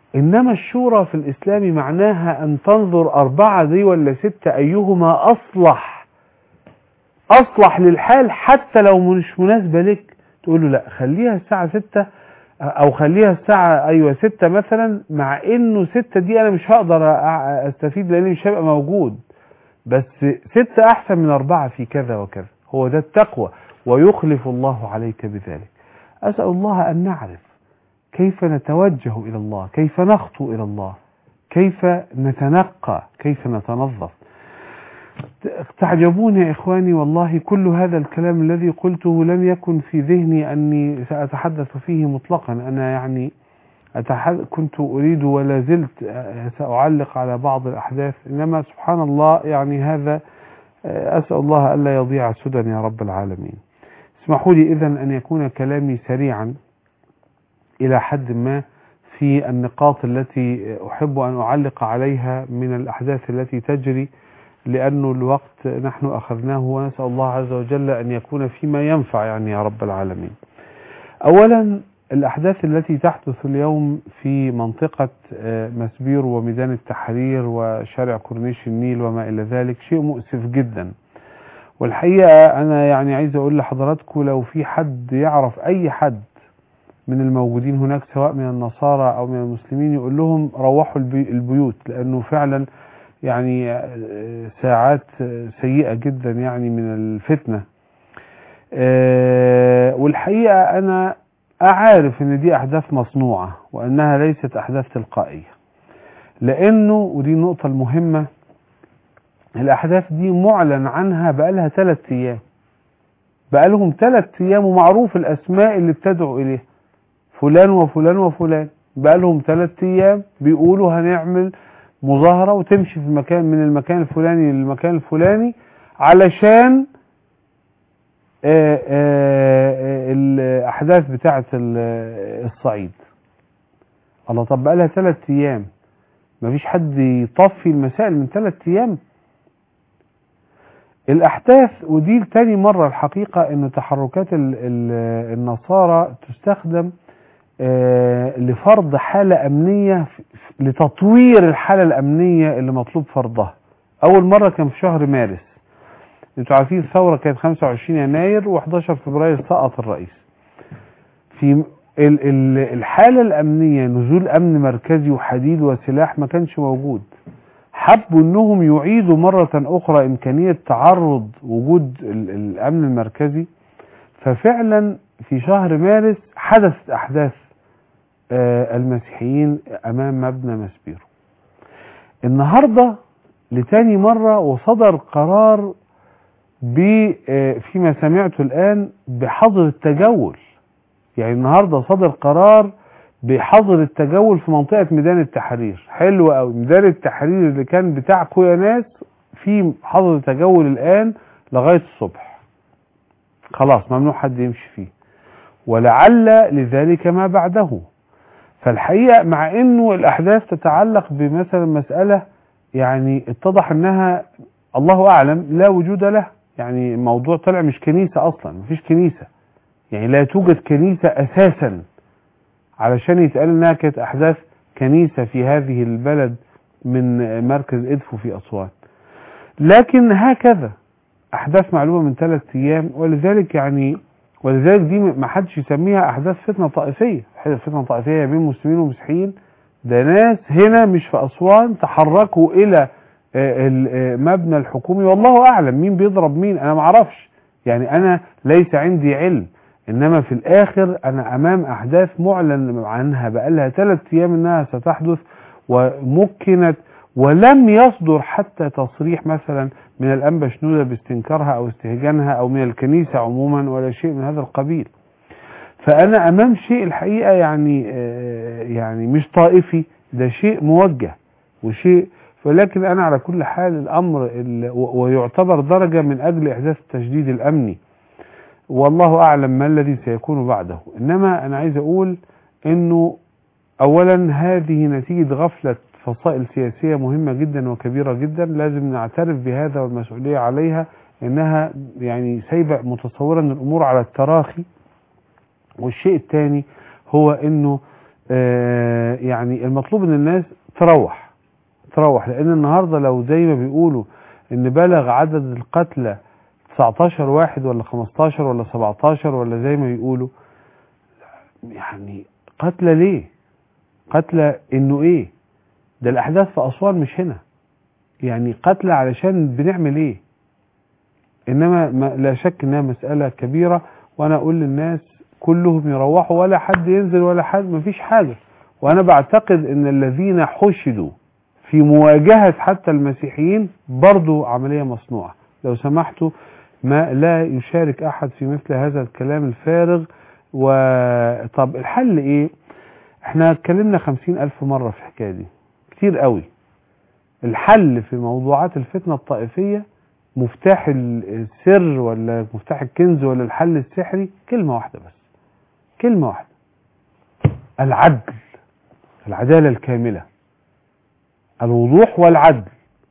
إنما الشورى في الإسلام معناها أن تنظر أربعة دي ولا ستة أيهما أصلح أصلح للحال حتى لو مش مناسبة لك تقول له لا خليها الساعة ستة أو خليها الساعة أيوة ستة مثلا مع إنه ستة دي أنا مش هقدر أ- أستفيد لأني مش هبقى موجود بس ستة أحسن من أربعة في كذا وكذا هو ده التقوى ويخلف الله عليك بذلك أسأل الله أن نعرف كيف نتوجه إلى الله كيف نخطو إلى الله كيف نتنقى كيف نتنظف تعجبون يا إخواني والله كل هذا الكلام الذي قلته لم يكن في ذهني أني سأتحدث فيه مطلقا أنا يعني أتحد... كنت أريد ولا زلت آه، سأعلق على بعض الأحداث إنما سبحان الله يعني هذا آه، أسأل الله ألا يضيع سدى يا رب العالمين اسمحوا لي إذن أن يكون كلامي سريعا إلى حد ما في النقاط التي أحب أن أعلق عليها من الأحداث التي تجري لأنه الوقت نحن أخذناه ونسأل الله عز وجل أن يكون فيما ينفع يعني يا رب العالمين أولا الأحداث التي تحدث اليوم في منطقة آه، مسبير وميدان التحرير وشارع كورنيش النيل وما إلى ذلك شيء مؤسف جدا والحقيقة أنا يعني عايز أقول لحضراتكم لو في حد يعرف أي حد من الموجودين هناك سواء من النصارى أو من المسلمين يقول لهم روحوا البي- البيوت لأنه فعلا يعني آه، ساعات آه، سيئة جدا يعني من الفتنة آه، والحقيقة أنا أعرف أن دي أحداث مصنوعة وأنها ليست أحداث تلقائية لأنه ودي النقطة المهمة الأحداث دي معلن عنها بقالها ثلاث أيام بقالهم ثلاث أيام ومعروف الأسماء اللي بتدعو إليه فلان وفلان وفلان بقالهم ثلاث أيام بيقولوا هنعمل مظاهرة وتمشي في المكان من المكان الفلاني للمكان الفلاني علشان آه، آه، آه، الأحداث بتاعة ال- الصعيد الله طب بقالها ثلاث أيام مفيش حد يطفي المسائل من ثلاث أيام الأحداث ودي تاني مرة الحقيقة أن تحركات ال- ال- النصارى تستخدم آه، لفرض حالة أمنية ف- ف- لتطوير الحالة الأمنية اللي مطلوب فرضها أول مرة كان في شهر مارس انتوا عارفين الثورة كانت 25 يناير و11 فبراير سقط الرئيس في ال- ال- الحالة الأمنية نزول أمن مركزي وحديد وسلاح ما كانش موجود حبوا انهم يعيدوا مرة اخرى امكانية تعرض وجود ال- الامن المركزي ففعلا في شهر مارس حدثت احداث آه، المسيحيين امام مبنى مسبيرو النهاردة لتاني مرة وصدر قرار ب آه، فيما سمعته الآن بحظر التجول يعني النهاردة صدر قرار بحظر التجول في منطقة ميدان التحرير حلو قوي ميدان التحرير اللي كان بتاعكم يا ناس في حظر تجول الآن لغاية الصبح خلاص ممنوع حد يمشي فيه ولعل لذلك ما بعده فالحقيقة مع انه الاحداث تتعلق بمثلا مسألة يعني اتضح انها الله اعلم لا وجود له يعني الموضوع طلع مش كنيسة اصلا مفيش كنيسة يعني لا توجد كنيسة اساسا علشان يتقال انها كانت احداث كنيسة في هذه البلد من مركز ادفو في اسوان لكن هكذا احداث معلومة من ثلاث ايام ولذلك يعني ولذلك دي ما حدش يسميها احداث فتنة طائفية فتنة طائفية بين مسلمين ومسيحيين ده ناس هنا مش في اسوان تحركوا الى آه، ال- آه، مبنى الحكومي والله اعلم مين بيضرب مين انا معرفش يعني انا ليس عندي علم انما في الاخر انا امام احداث معلن عنها بقالها ثلاث ايام انها ستحدث ومكنت ولم يصدر حتى تصريح مثلا من الانبا شنودة باستنكارها او استهجانها او من الكنيسة عموما ولا شيء من هذا القبيل فانا امام شيء الحقيقة يعني آه، يعني مش طائفي ده شيء موجه وشيء ولكن انا على كل حال الامر ال- و- ويعتبر درجة من اجل احداث التشديد الامني والله اعلم ما الذي سيكون بعده انما انا عايز اقول انه اولا هذه نتيجة غفلة فصائل سياسية مهمة جدا وكبيرة جدا لازم نعترف بهذا والمسؤولية عليها انها يعني سايبة متصورة ان الامور على التراخي والشيء الثاني هو انه آه، يعني المطلوب ان الناس تروح تروح لان النهارده لو زي ما بيقولوا ان بلغ عدد القتلى 19 واحد ولا 15 ولا 17 ولا زي ما يقولوا يعني قتلى ليه قتلى انه ايه ده الاحداث في اسوان مش هنا يعني قتلى علشان بنعمل ايه انما ما لا شك انها مسألة كبيرة وانا اقول للناس كلهم يروحوا ولا حد ينزل ولا حد مفيش حاجة وانا بعتقد ان الذين حشدوا في مواجهة حتى المسيحيين برضو عملية مصنوعة لو سمحتوا ما لا يشارك احد في مثل هذا الكلام الفارغ وطب الحل ايه احنا اتكلمنا خمسين الف مرة في الحكاية دي كتير قوي الحل في موضوعات الفتنة الطائفية مفتاح السر ولا مفتاح الكنز ولا الحل السحري كلمة واحدة بس كلمة واحدة العدل العدالة الكاملة الوضوح والعدل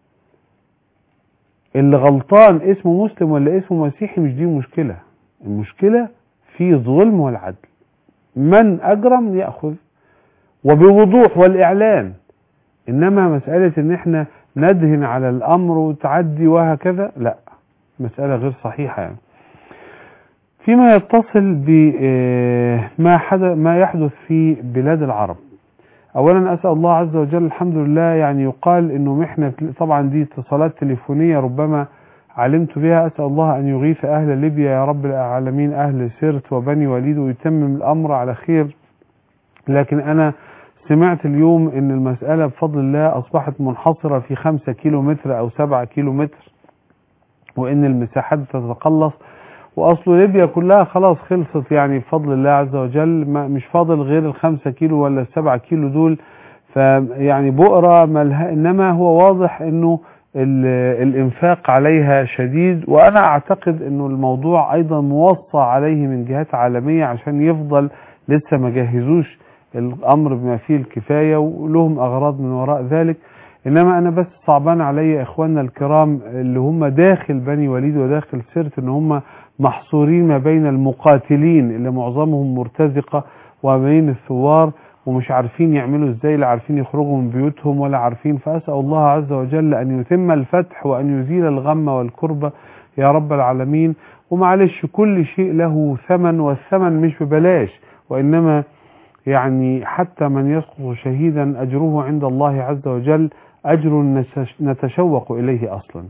اللي غلطان اسمه مسلم ولا اسمه مسيحي مش دي مشكلة المشكلة في الظلم والعدل من أجرم يأخذ وبوضوح والإعلان إنما مسألة إن إحنا ندهن على الأمر وتعدي وهكذا لا مسألة غير صحيحة يعني فيما يتصل بما حدث ما يحدث في بلاد العرب اولا اسال الله عز وجل الحمد لله يعني يقال انه محنه طبعا دي اتصالات تليفونيه ربما علمت بها اسال الله ان يغيث اهل ليبيا يا رب العالمين اهل سرت وبني وليد ويتمم الامر على خير لكن انا سمعت اليوم ان المساله بفضل الله اصبحت منحصره في خمسة كيلو متر او سبعة كيلو متر وان المساحات تتقلص واصل ليبيا كلها خلاص خلصت يعني بفضل الله عز وجل ما مش فاضل غير الخمسة كيلو ولا السبعة كيلو دول فيعني بؤرة ملها انما هو واضح انه الانفاق عليها شديد وانا اعتقد انه الموضوع ايضا موصى عليه من جهات عالمية عشان يفضل لسه ما جهزوش الامر بما فيه الكفاية ولهم اغراض من وراء ذلك انما انا بس صعبان علي اخواننا الكرام اللي هم داخل بني وليد وداخل سرت ان هم محصورين ما بين المقاتلين اللي معظمهم مرتزقة وما بين الثوار ومش عارفين يعملوا ازاي لا عارفين يخرجوا من بيوتهم ولا عارفين فأسأل الله عز وجل أن يتم الفتح وأن يزيل الغم والكربة يا رب العالمين ومعلش كل شيء له ثمن والثمن مش ببلاش وإنما يعني حتى من يسقط شهيدا أجره عند الله عز وجل أجر نتشوق إليه أصلا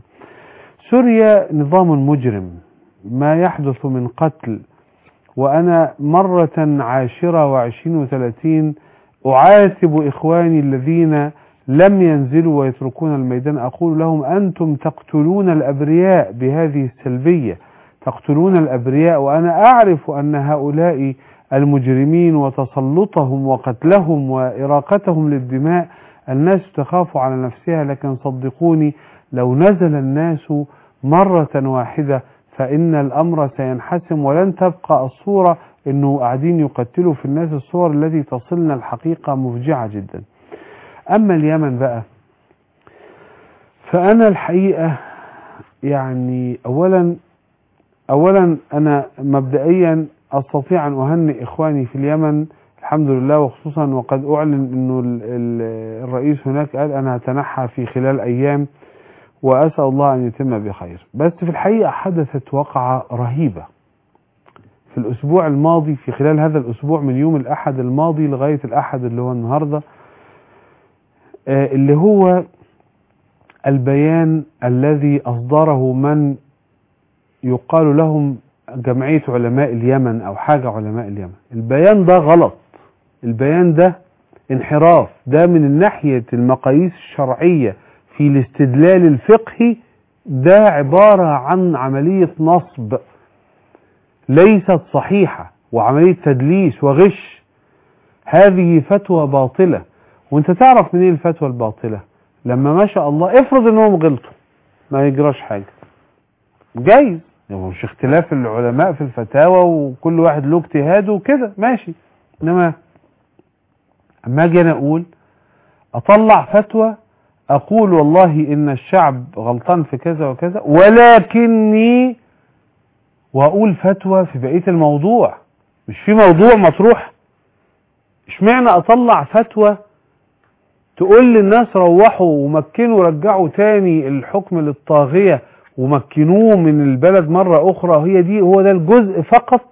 سوريا نظام مجرم ما يحدث من قتل وأنا مرة عاشرة وعشرين وثلاثين أعاتب إخواني الذين لم ينزلوا ويتركون الميدان أقول لهم أنتم تقتلون الأبرياء بهذه السلبية تقتلون الأبرياء وأنا أعرف أن هؤلاء المجرمين وتسلطهم وقتلهم وإراقتهم للدماء الناس تخاف على نفسها لكن صدقوني لو نزل الناس مرة واحدة فإن الأمر سينحسم ولن تبقى الصورة أنه قاعدين يقتلوا في الناس الصور التي تصلنا الحقيقة مفجعة جدا أما اليمن بقى فأنا الحقيقة يعني أولا أولا أنا مبدئيا أستطيع أن أهنئ إخواني في اليمن الحمد لله وخصوصا وقد أعلن أنه الرئيس هناك قال أنا هتنحى في خلال أيام وأسأل الله أن يتم بخير بس في الحقيقة حدثت وقعة رهيبة في الأسبوع الماضي في خلال هذا الأسبوع من يوم الأحد الماضي لغاية الأحد اللي هو النهاردة اللي هو البيان الذي أصدره من يقال لهم جمعية علماء اليمن أو حاجة علماء اليمن البيان ده غلط البيان ده انحراف ده من الناحية المقاييس الشرعية في الاستدلال الفقهي ده عبارة عن عملية نصب ليست صحيحة وعملية تدليس وغش هذه فتوى باطلة وانت تعرف منين الفتوى الباطلة لما ما شاء الله افرض انهم غلطوا ما يجراش حاجة جايز يعني مش اختلاف العلماء في الفتاوى وكل واحد له اجتهاده وكده ماشي انما اما اجي انا اقول اطلع فتوى اقول والله ان الشعب غلطان في كذا وكذا ولكني واقول فتوى في بقيه الموضوع مش في موضوع مطروح اشمعنى اطلع فتوى تقول للناس روحوا ومكنوا رجعوا تاني الحكم للطاغية ومكنوه من البلد مرة اخرى هي دي هو ده الجزء فقط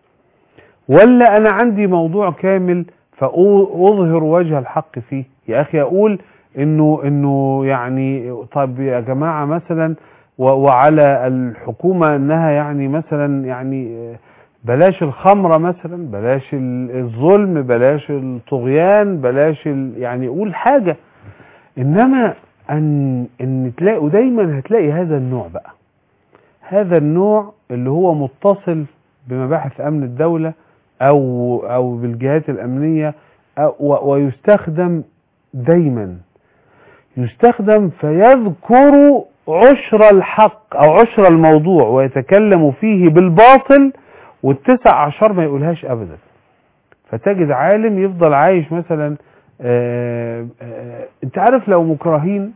ولا انا عندي موضوع كامل فاظهر وجه الحق فيه يا اخي اقول انه انه يعني طب يا جماعة مثلا و- وعلى الحكومة انها يعني مثلا يعني بلاش الخمرة مثلا بلاش ال- الظلم بلاش الطغيان بلاش ال- يعني قول حاجة انما ان ان تلاقي ودايما هتلاقي هذا النوع بقى هذا النوع اللي هو متصل بمباحث امن الدولة او او بالجهات الامنية أو و- ويستخدم دايما يستخدم فيذكر عشر الحق او عشر الموضوع ويتكلم فيه بالباطل والتسع عشر ما يقولهاش ابدا فتجد عالم يفضل عايش مثلا آه، آه، انت عارف لو مكرهين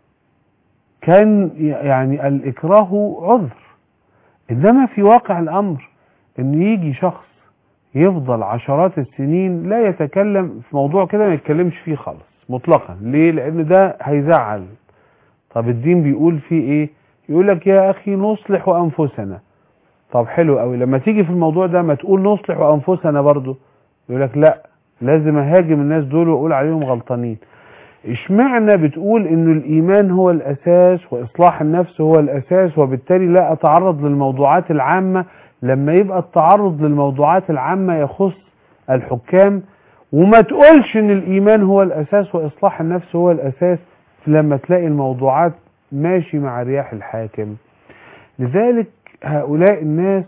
كان يعني الاكراه عذر انما في واقع الامر ان يجي شخص يفضل عشرات السنين لا يتكلم في موضوع كده ما يتكلمش فيه خالص مطلقا ليه لان ده هيزعل طب الدين بيقول فيه ايه يقول لك يا اخي نصلح انفسنا طب حلو قوي لما تيجي في الموضوع ده ما تقول نصلح انفسنا برضو يقول لك لا لازم اهاجم الناس دول واقول عليهم غلطانين اشمعنى بتقول انه الايمان هو الاساس واصلاح النفس هو الاساس وبالتالي لا اتعرض للموضوعات العامة لما يبقى التعرض للموضوعات العامة يخص الحكام وما تقولش ان الايمان هو الاساس واصلاح النفس هو الاساس لما تلاقي الموضوعات ماشي مع رياح الحاكم لذلك هؤلاء الناس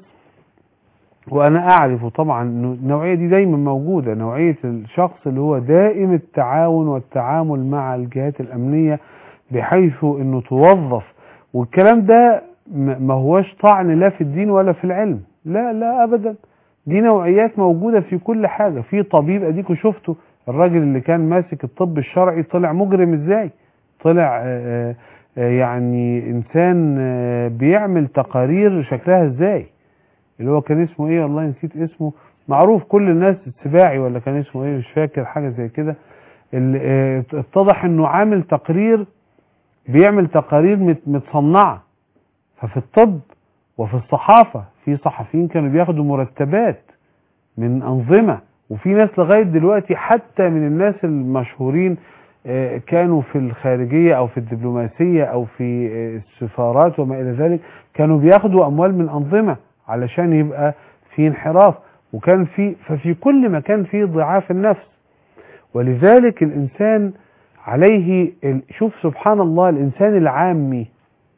وانا اعرف طبعا انه النوعيه دي دايما موجوده نوعيه الشخص اللي هو دائم التعاون والتعامل مع الجهات الامنيه بحيث انه توظف والكلام ده م- ما هوش طعن لا في الدين ولا في العلم لا لا ابدا دي نوعيات موجوده في كل حاجه في طبيب اديكوا شفتوا الراجل اللي كان ماسك الطب الشرعي طلع مجرم ازاي طلع آه، آه، يعني انسان آه، بيعمل تقارير شكلها ازاي اللي هو كان اسمه ايه والله نسيت اسمه معروف كل الناس السباعي ولا كان اسمه ايه مش فاكر حاجه زي كده اللي آه، اتضح انه عامل تقرير بيعمل تقارير مت- متصنعه ففي الطب وفي الصحافه في صحفيين كانوا بياخدوا مرتبات من انظمه وفي ناس لغايه دلوقتي حتى من الناس المشهورين آه، كانوا في الخارجيه او في الدبلوماسيه او في آه، السفارات وما الى ذلك كانوا بياخدوا اموال من انظمه علشان يبقى في انحراف وكان في ففي كل مكان في ضعاف النفس ولذلك الانسان عليه ال- شوف سبحان الله الانسان العامي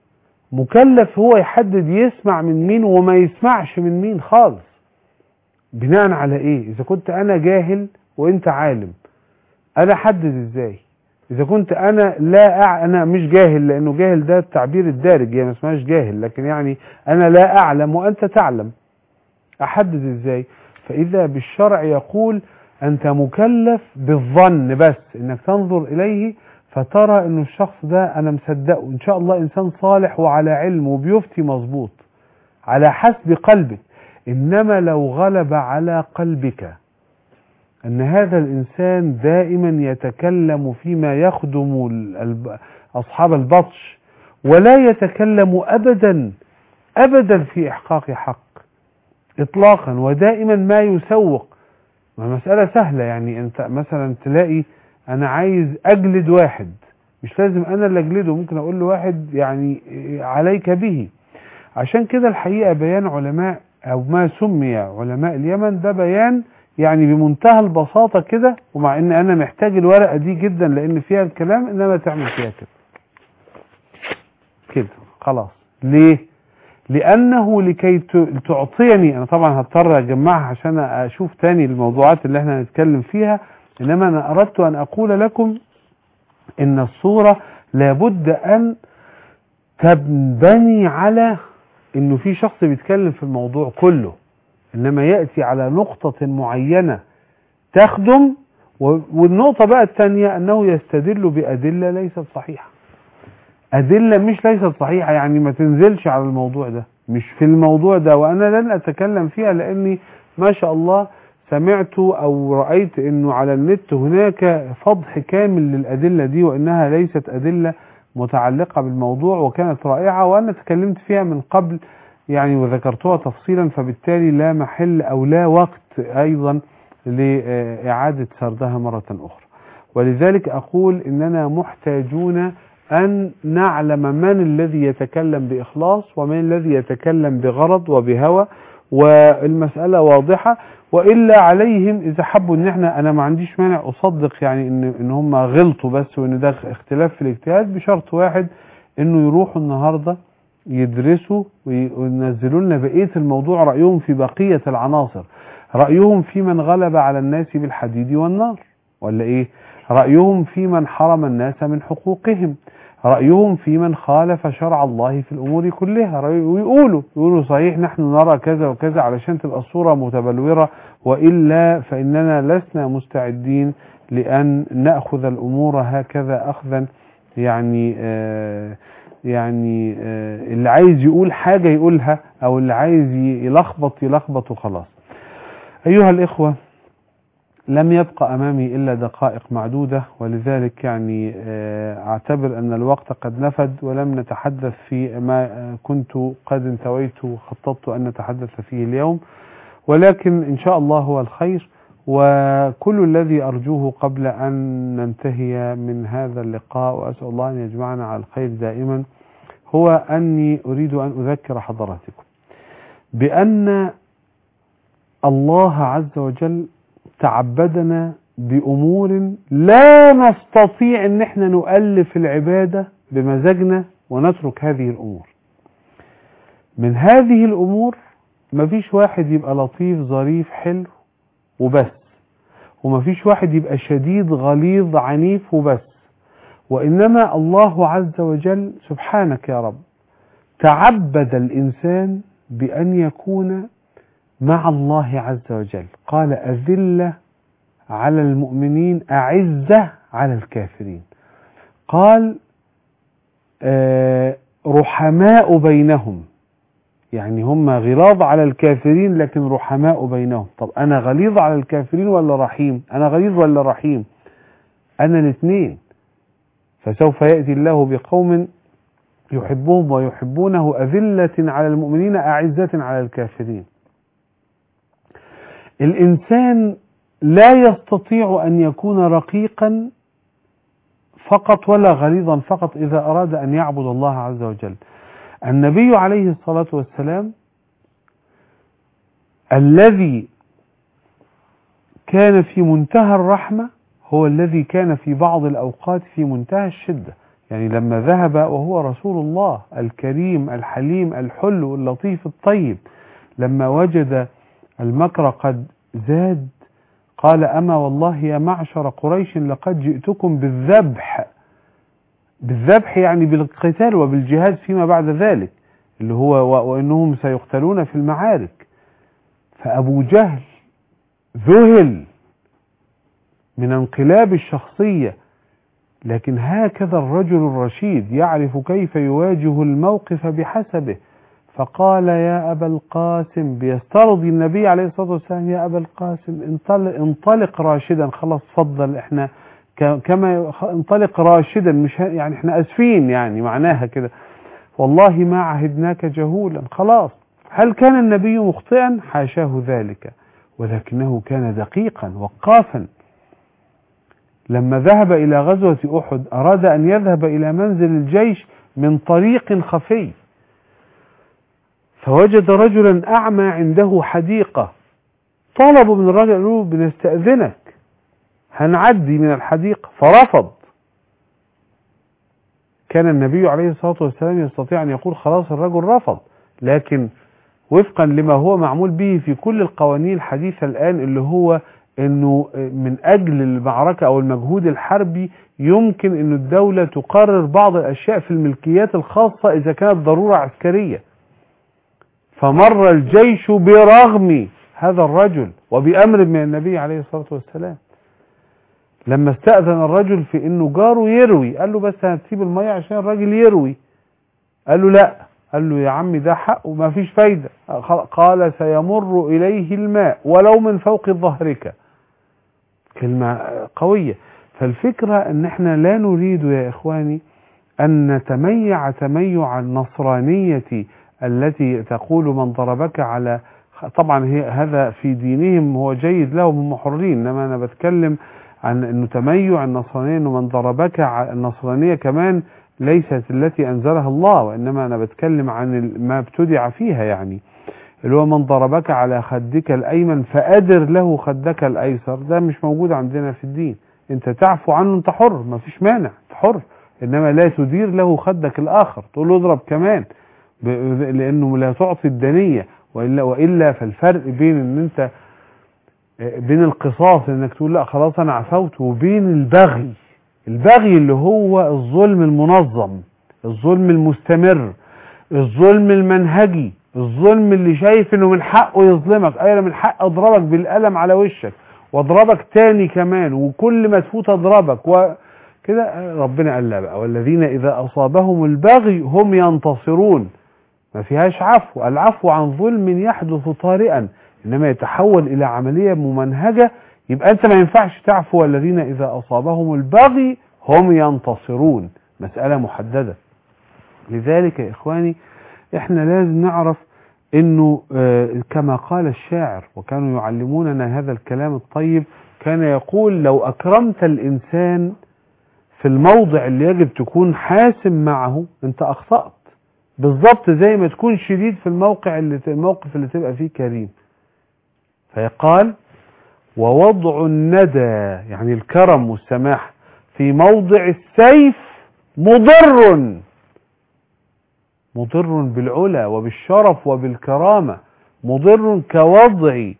مكلف هو يحدد يسمع من مين وما يسمعش من مين خالص بناء على ايه اذا كنت انا جاهل وانت عالم انا احدد ازاي اذا كنت انا لا أع... انا مش جاهل لانه جاهل ده التعبير الدارج يعني ما اسمهاش جاهل لكن يعني انا لا اعلم وانت تعلم احدد ازاي فاذا بالشرع يقول انت مكلف بالظن بس انك تنظر اليه فترى انه الشخص ده انا مصدقه ان شاء الله انسان صالح وعلى علم وبيفتي مظبوط على حسب قلبك انما لو غلب على قلبك ان هذا الانسان دائما يتكلم فيما يخدم ال- الب- اصحاب البطش ولا يتكلم ابدا ابدا في احقاق حق اطلاقا ودائما ما يسوق ما مسألة سهلة يعني انت مثلا تلاقي انا عايز اجلد واحد مش لازم انا اللي اجلده ممكن اقول له واحد يعني عليك به عشان كده الحقيقة بيان علماء او ما سمي علماء اليمن ده بيان يعني بمنتهى البساطة كده ومع ان انا محتاج الورقة دي جدا لان فيها الكلام انما تعمل فيها كده كده خلاص ليه لانه لكي ت- تعطيني انا طبعا هضطر اجمعها عشان اشوف تاني الموضوعات اللي احنا هنتكلم فيها انما انا اردت ان اقول لكم ان الصورة لابد ان تنبني على انه في شخص بيتكلم في الموضوع كله انما يأتي على نقطة معينة تخدم و- والنقطة بقى الثانية انه يستدل بأدلة ليست صحيحة أدلة مش ليست صحيحة يعني ما تنزلش على الموضوع ده مش في الموضوع ده وأنا لن أتكلم فيها لأني ما شاء الله سمعت أو رأيت أنه على النت هناك فضح كامل للأدلة دي وأنها ليست أدلة متعلقة بالموضوع وكانت رائعة وأنا تكلمت فيها من قبل يعني وذكرتها تفصيلا فبالتالي لا محل أو لا وقت أيضا لإعادة سردها مرة أخرى ولذلك أقول إننا محتاجون أن نعلم من الذي يتكلم بإخلاص ومن الذي يتكلم بغرض وبهوى والمسألة واضحة وإلا عليهم إذا حبوا إن إحنا أنا ما عنديش مانع أصدق يعني إن إن هم غلطوا بس وإن ده اختلاف في الاجتهاد بشرط واحد إنه يروحوا النهارده يدرسوا وينزلوا لنا بقية الموضوع رأيهم في بقية العناصر رأيهم في من غلب على الناس بالحديد والنار ولا إيه رأيهم في من حرم الناس من حقوقهم رأيهم في من خالف شرع الله في الأمور كلها رأي- ويقولوا يقولوا صحيح نحن نرى كذا وكذا علشان تبقى الصورة متبلورة وإلا فإننا لسنا مستعدين لأن نأخذ الأمور هكذا أخذا يعني آه يعني آه اللي عايز يقول حاجة يقولها أو اللي عايز ي- يلخبط يلخبط وخلاص أيها الإخوة لم يبقى أمامي إلا دقائق معدودة ولذلك يعني آه، أعتبر أن الوقت قد نفد ولم نتحدث في ما آه، كنت قد انتويت وخططت أن نتحدث فيه اليوم ولكن إن شاء الله هو الخير وكل الذي أرجوه قبل أن ننتهي من هذا اللقاء وأسأل الله أن يجمعنا على الخير دائما هو أني أريد أن أذكر حضراتكم بأن الله عز وجل تعبدنا بأمور لا نستطيع ان احنا نؤلف العبادة بمزاجنا ونترك هذه الأمور من هذه الأمور مفيش واحد يبقى لطيف ظريف حلو وبس ومفيش واحد يبقى شديد غليظ عنيف وبس وإنما الله عز وجل سبحانك يا رب تعبد الإنسان بأن يكون مع الله عز وجل قال أذلة على المؤمنين أعزة على الكافرين قال آه، رحماء بينهم يعني هم غلاظ على الكافرين لكن رحماء بينهم طب أنا غليظ على الكافرين ولا رحيم أنا غليظ ولا رحيم أنا الاثنين فسوف يأتي الله بقوم يحبهم ويحبونه أذلة على المؤمنين أعزة على الكافرين الإنسان لا يستطيع أن يكون رقيقا فقط ولا غليظا فقط إذا أراد أن يعبد الله عز وجل النبي عليه الصلاة والسلام الذي كان في منتهى الرحمة هو الذي كان في بعض الأوقات في منتهى الشدة يعني لما ذهب وهو رسول الله الكريم الحليم الحلو اللطيف الطيب لما وجد المكر قد زاد قال أما والله يا معشر قريش لقد جئتكم بالذبح بالذبح يعني بالقتال وبالجهاد فيما بعد ذلك اللي هو و- وإنهم سيقتلون في المعارك فأبو جهل ذهل من انقلاب الشخصية لكن هكذا الرجل الرشيد يعرف كيف يواجه الموقف بحسبه فقال يا أبا القاسم بيسترضي النبي عليه الصلاة والسلام يا أبا القاسم انطلق, انطلق راشدا خلاص فضل احنا ك- كما خ- انطلق راشدا مش ه- يعني احنا اسفين يعني معناها كده والله ما عهدناك جهولا خلاص هل كان النبي مخطئا حاشاه ذلك ولكنه كان دقيقا وقافا لما ذهب إلى غزوة أحد أراد أن يذهب إلى منزل الجيش من طريق خفي فوجد رجلا أعمى عنده حديقة طلبوا من الرجل قالوا له بنستأذنك هنعدي من الحديقة فرفض كان النبي عليه الصلاة والسلام يستطيع أن يقول خلاص الرجل رفض لكن وفقا لما هو معمول به في كل القوانين الحديثة الآن اللي هو انه من اجل المعركة او المجهود الحربي يمكن ان الدولة تقرر بعض الاشياء في الملكيات الخاصة اذا كانت ضرورة عسكرية فمر الجيش برغم هذا الرجل وبأمر من النبي عليه الصلاة والسلام لما استأذن الرجل في انه جاره يروي قال له بس هتسيب المية عشان الراجل يروي قال له لا قال له يا عمي ده حق وما فيش فايدة قال سيمر إليه الماء ولو من فوق ظهرك كلمة قوية فالفكرة ان احنا لا نريد يا اخواني ان نتميع تميع النصرانية التي تقول من ضربك على طبعا هي هذا في دينهم هو جيد لهم هم حرين انما انا بتكلم عن انه تميع النصرانية انه من ضربك ع- النصرانية كمان ليست التي انزلها الله وانما انا بتكلم عن ال- ما ابتدع فيها يعني اللي هو من ضربك على خدك الايمن فادر له خدك الايسر ده مش موجود عندنا في الدين انت تعفو عنه انت حر ما فيش مانع انت حر انما لا تدير له خدك الاخر تقول له اضرب كمان ب- ب- لانه لا تعطي الدنيه والا والا فالفرق بين ان انت بين القصاص انك تقول لا خلاص انا عفوت وبين البغي البغي اللي هو الظلم المنظم الظلم المستمر الظلم المنهجي الظلم اللي شايف انه من حقه يظلمك ايوه من حق اضربك بالقلم على وشك واضربك تاني كمان وكل ما تفوت اضربك وكده ربنا قال لا بقى والذين اذا اصابهم البغي هم ينتصرون ما فيهاش عفو العفو عن ظلم يحدث طارئا انما يتحول الى عمليه ممنهجه يبقى انت ما ينفعش تعفو والذين اذا اصابهم البغي هم ينتصرون مساله محدده لذلك يا اخواني احنا لازم نعرف انه آه، كما قال الشاعر وكانوا يعلموننا هذا الكلام الطيب كان يقول لو اكرمت الانسان في الموضع اللي يجب تكون حاسم معه انت اخطأت بالظبط زي ما تكون شديد في الموقع اللي الموقف اللي تبقى فيه كريم فيقال ووضع الندى يعني الكرم والسماح في موضع السيف مضر مضر بالعلا وبالشرف وبالكرامة مضر كوضع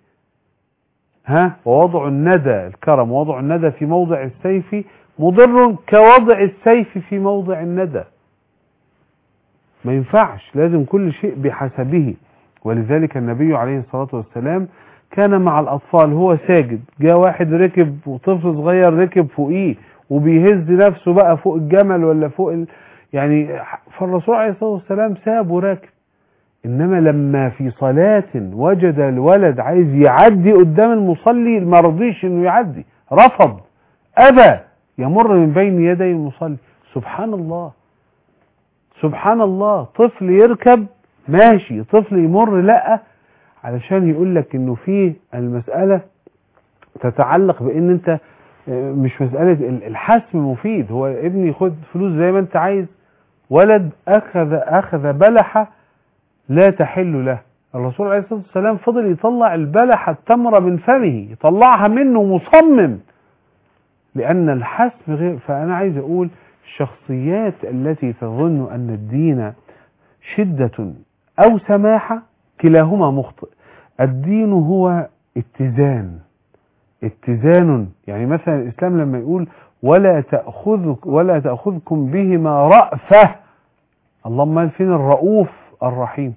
ها ووضع الندى الكرم ووضع الندى في موضع السيف مضر كوضع السيف في موضع الندى ما ينفعش لازم كل شيء بحسبه ولذلك النبي عليه الصلاة والسلام كان مع الأطفال هو ساجد جاء واحد ركب وطفل صغير ركب فوقيه وبيهز نفسه بقى فوق الجمل ولا فوق ال... يعني فالرسول عليه الصلاة والسلام ساب وراكب إنما لما في صلاة وجد الولد عايز يعدي قدام المصلي ما رضيش إنه يعدي رفض أبى يمر من بين يدي المصلي سبحان الله سبحان الله طفل يركب ماشي طفل يمر لا علشان يقول لك انه في المسألة تتعلق بان انت آه، مش مسألة ال- الحسم مفيد هو ابني خد فلوس زي ما انت عايز ولد اخذ اخذ بلحة لا تحل له الرسول عليه الصلاة والسلام فضل يطلع البلحة التمرة من فمه يطلعها منه مصمم لأن الحسم غير فأنا عايز أقول الشخصيات التي تظن أن الدين شدة أو سماحة كلاهما مخطئ الدين هو اتزان اتزان يعني مثلا الإسلام لما يقول ولا تأخذك ولا تأخذكم بهما رأفة اللهم قال فين الرؤوف الرحيم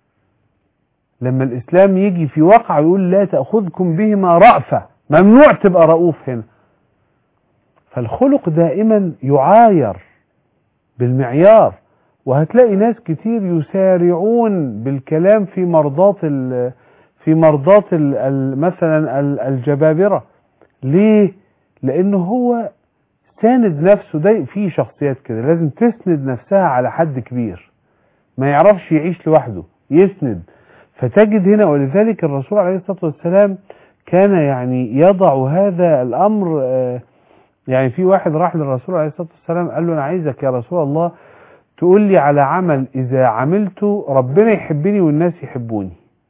لما الإسلام يجي في واقع يقول لا تأخذكم بهما رأفة ممنوع تبقى رؤوف هنا فالخلق دائما يعاير بالمعيار وهتلاقي ناس كتير يسارعون بالكلام في مرضات ال في مرضات ال ال مثلا ال- الجبابرة ليه؟ لأنه هو ساند نفسه ده في شخصيات كده لازم تسند نفسها على حد كبير ما يعرفش يعيش لوحده يسند فتجد هنا ولذلك الرسول عليه الصلاة والسلام كان يعني يضع هذا الأمر آه، يعني في واحد راح للرسول عليه الصلاة والسلام قال له أنا عايزك يا رسول الله تقول لي على عمل إذا عملته ربنا يحبني والناس يحبوني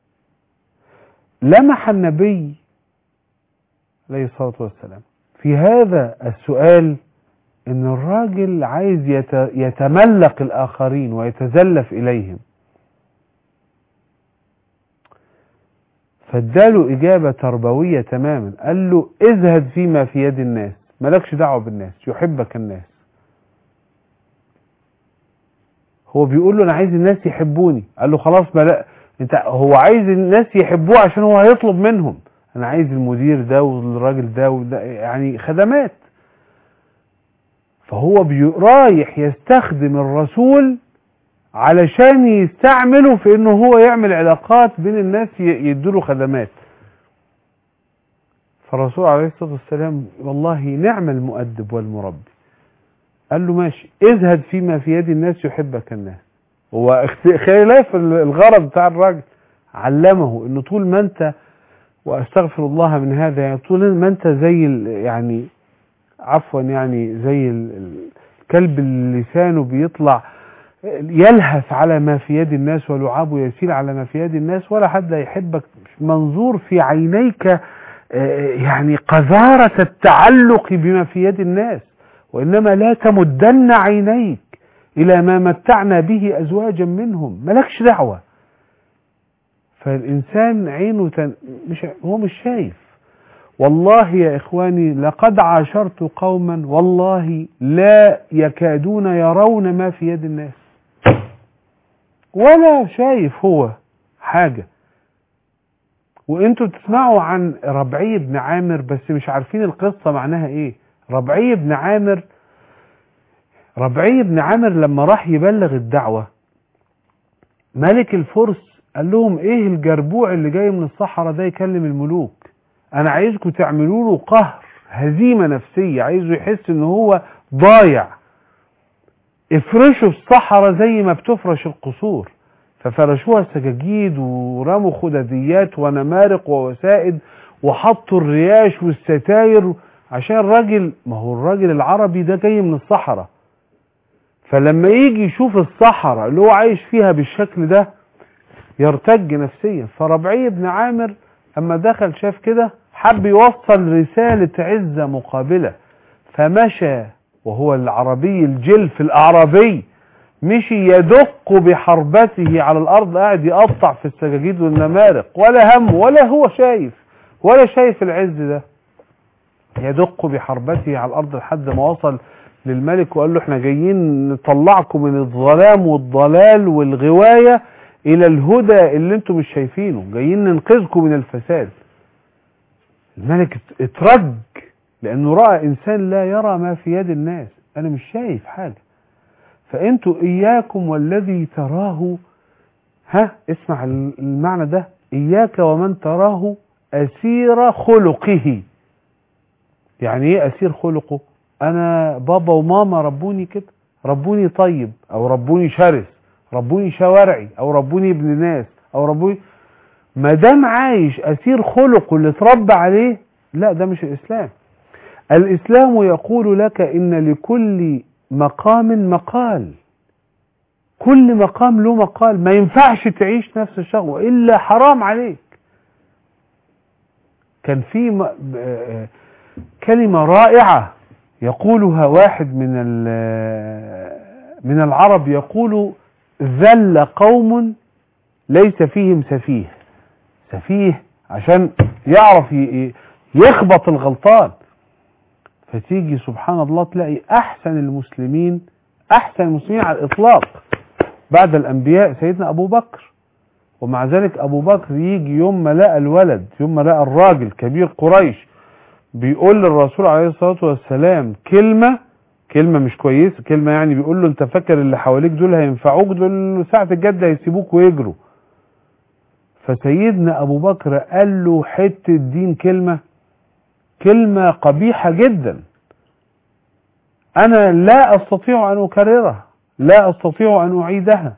لمح النبي عليه الصلاة والسلام في هذا السؤال ان الراجل عايز يت- يتملق الاخرين ويتزلف اليهم فاداله اجابة تربوية تماما قال له ازهد فيما في يد الناس مالكش دعوة بالناس يحبك الناس هو بيقول له انا عايز الناس يحبوني قال له خلاص ما لا انت هو عايز الناس يحبوه عشان هو هيطلب منهم انا عايز المدير ده والراجل ده وده يعني خدمات فهو بي- رايح يستخدم الرسول علشان يستعمله في انه هو يعمل علاقات بين الناس ي- يدوله خدمات فالرسول عليه الصلاة والسلام والله نعم المؤدب والمربي قال له ماشي ازهد فيما في يد الناس يحبك الناس هو اخت- خلاف ال- الغرض بتاع الراجل علمه انه طول ما انت واستغفر الله من هذا يعني طول ما انت زي ال- يعني عفوا يعني زي ال- ال- الكلب اللي لسانه بيطلع يلهث على ما في يد الناس ولعابه يسيل على ما في يد الناس ولا حد يحبك منظور في عينيك آه، يعني قذارة التعلق بما في يد الناس وإنما لا تمدن عينيك إلى ما متعنا به أزواجا منهم ملكش دعوة فالإنسان عينه تن... مش هو مش شايف والله يا إخواني لقد عاشرت قوما والله لا يكادون يرون ما في يد الناس ولا شايف هو حاجة وانتوا بتسمعوا عن ربعي بن عامر بس مش عارفين القصة معناها ايه ربعي بن عامر ربعي بن عامر لما راح يبلغ الدعوة ملك الفرس قال لهم ايه الجربوع اللي جاي من الصحراء ده يكلم الملوك انا عايزكم تعملوا له قهر هزيمة نفسية عايزه يحس ان هو ضايع افرشوا الصحراء زي ما بتفرش القصور ففرشوها سجاجيد ورموا خدديات ونمارق ووسائد وحطوا الرياش والستاير عشان الراجل ما هو الراجل العربي ده جاي من الصحراء فلما يجي يشوف الصحراء اللي هو عايش فيها بالشكل ده يرتج نفسيا فربعي بن عامر اما دخل شاف كده حب يوصل رسالة عزة مقابلة فمشى وهو العربي الجلف الأعرابي مشي يدق بحربته على الأرض قاعد يقطع في السجاجيد والنمارق ولا هم ولا هو شايف ولا شايف العز ده يدق بحربته على الأرض لحد ما وصل للملك وقال له احنا جايين نطلعكم من الظلام والضلال والغواية إلى الهدى اللي انتم مش شايفينه جايين ننقذكم من الفساد الملك ات- اترج لأنه رأى إنسان لا يرى ما في يد الناس أنا مش شايف حاجة فأنتوا إياكم والذي تراه ها اسمع المعنى ده إياك ومن تراه أسير خلقه يعني ايه أسير خلقه أنا بابا وماما ربوني كده ربوني طيب أو ربوني شرس ربوني شوارعي أو ربوني ابن ناس أو ربوني ما دام عايش أسير خلقه اللي اتربى عليه لا ده مش الإسلام الإسلام يقول لك إن لكل مقام مقال كل مقام له مقال ما ينفعش تعيش نفس الشغوة إلا حرام عليك كان في م- آه، كلمة رائعة يقولها واحد من ال- من العرب يقول ذل قوم ليس فيهم سفيه سفيه عشان يعرف ي- ي- يخبط الغلطان فتيجي سبحان الله تلاقي احسن المسلمين احسن المسلمين على الاطلاق بعد الانبياء سيدنا ابو بكر ومع ذلك ابو بكر يجي يوم ما لقى الولد يوم ما لقى الراجل كبير قريش بيقول للرسول عليه الصلاة والسلام كلمة كلمة مش كويسة كلمة يعني بيقول له انت فاكر اللي حواليك دول هينفعوك دول ساعة الجد هيسيبوك ويجروا فسيدنا ابو بكر قال له حتة دين كلمة كلمة قبيحة جدا انا لا استطيع ان اكررها لا استطيع ان اعيدها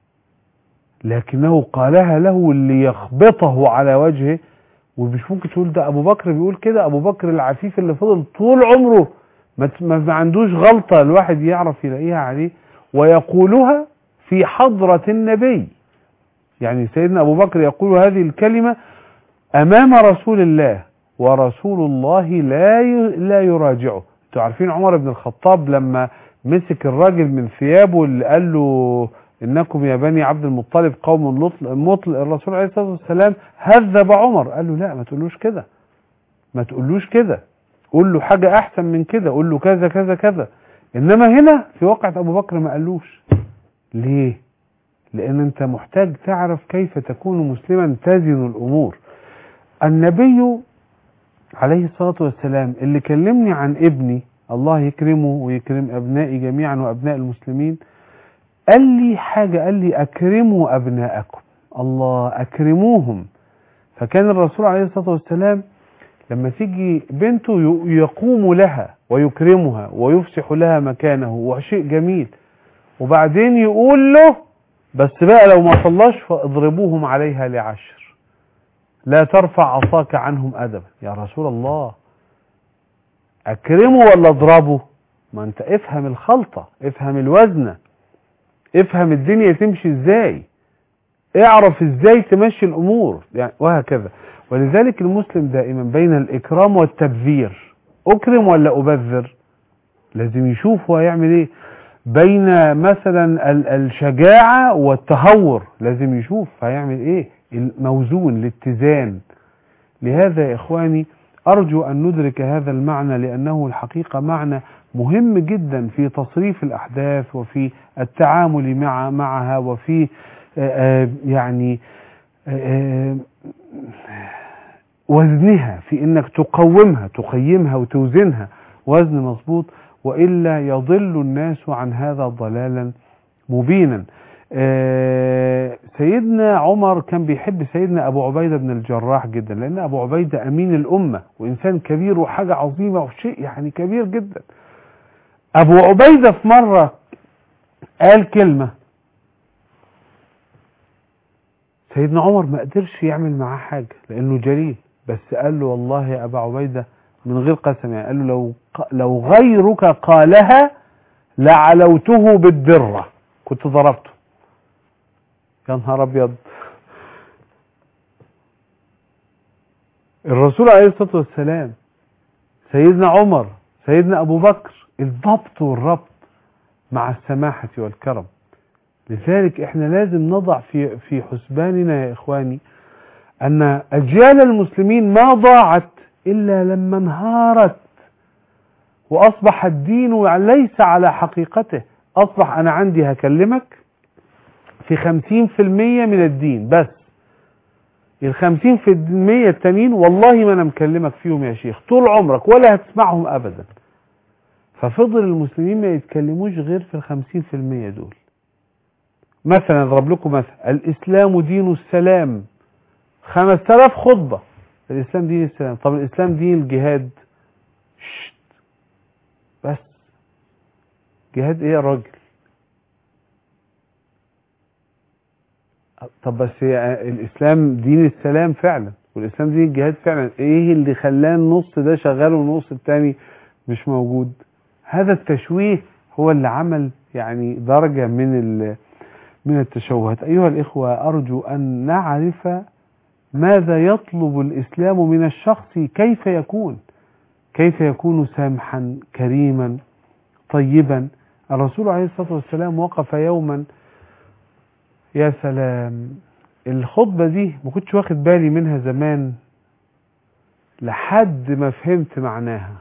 لكنه قالها له ليخبطه على وجهه ومش ممكن تقول ده ابو بكر بيقول كده ابو بكر العفيف اللي فضل طول عمره ما ت- ما ما عندوش غلطة الواحد يعرف يلاقيها عليه ويقولها في حضرة النبي يعني سيدنا ابو بكر يقول هذه الكلمة امام رسول الله ورسول الله لا ي- لا يراجعه انتوا عارفين عمر بن الخطاب لما مسك الراجل من ثيابه اللي قال له انكم يا بني عبد المطلب قوم لطل مطل الرسول عليه الصلاه والسلام هذب عمر قال له لا ما تقولوش كده ما تقولوش كده قول له حاجه احسن من كده قول له كذا كذا كذا انما هنا في واقعه ابو بكر ما قالوش ليه لان انت محتاج تعرف كيف تكون مسلما تزن الامور النبي عليه الصلاه والسلام اللي كلمني عن ابني الله يكرمه ويكرم ابنائي جميعا وابناء المسلمين قال لي حاجة قال لي أكرموا أبناءكم الله أكرموهم فكان الرسول عليه الصلاة والسلام لما تيجي بنته ي- يقوم لها ويكرمها ويفسح لها مكانه وشيء جميل وبعدين يقول له بس بقى لو ما صلاش فاضربوهم عليها لعشر لا ترفع عصاك عنهم أدبا يا رسول الله أكرمه ولا اضربه ما انت افهم الخلطة افهم الوزنة افهم الدنيا تمشي ازاي اعرف ازاي تمشي الامور يعني وهكذا ولذلك المسلم دائما بين الاكرام والتبذير اكرم ولا ابذر لازم يشوف هو هيعمل ايه بين مثلا ال- الشجاعة والتهور لازم يشوف هيعمل ايه الموزون الاتزان لهذا يا اخواني ارجو ان ندرك هذا المعنى لانه الحقيقة معنى مهم جدا في تصريف الاحداث وفي التعامل مع معها وفي آه، آه، يعني آه، وزنها في انك تقومها تقيمها وتوزنها وزن مظبوط والا يضل الناس عن هذا ضلالا مبينا آه، سيدنا عمر كان بيحب سيدنا ابو عبيده بن الجراح جدا لان ابو عبيده امين الامه وانسان كبير وحاجه عظيمه وشيء يعني كبير جدا ابو عبيده في مره قال كلمه سيدنا عمر ما قدرش يعمل معاه حاجه لانه جليل بس قال له والله يا ابا عبيده من غير قسم يعني قال له لو لو غيرك قالها لعلوته بالدره كنت ضربته يا نهار ابيض الرسول عليه الصلاه والسلام سيدنا عمر سيدنا ابو بكر الضبط والربط مع السماحه والكرم لذلك احنا لازم نضع في في حسباننا يا اخواني ان اجيال المسلمين ما ضاعت الا لما انهارت واصبح الدين ليس على حقيقته اصبح انا عندي هكلمك في خمسين في المية من الدين بس الخمسين في المية التانيين والله ما انا مكلمك فيهم يا شيخ طول عمرك ولا هتسمعهم ابدا ففضل المسلمين ما يتكلموش غير في الخمسين في المية دول مثلا اضرب لكم مثل الاسلام دين السلام خمس تلاف خطبة الاسلام دين السلام طب الاسلام دين الجهاد شت. بس جهاد ايه يا راجل طب بس هي الاسلام دين السلام فعلا والاسلام دين الجهاد فعلا ايه اللي خلاه النص ده شغال والنص التاني مش موجود هذا التشويه هو اللي عمل يعني درجة من ال من التشوهات أيها الإخوة أرجو أن نعرف ماذا يطلب الإسلام من الشخص كيف يكون كيف يكون سامحا كريما طيبا الرسول عليه الصلاة والسلام وقف يوما يا سلام الخطبة دي ما كنتش واخد بالي منها زمان لحد ما فهمت معناها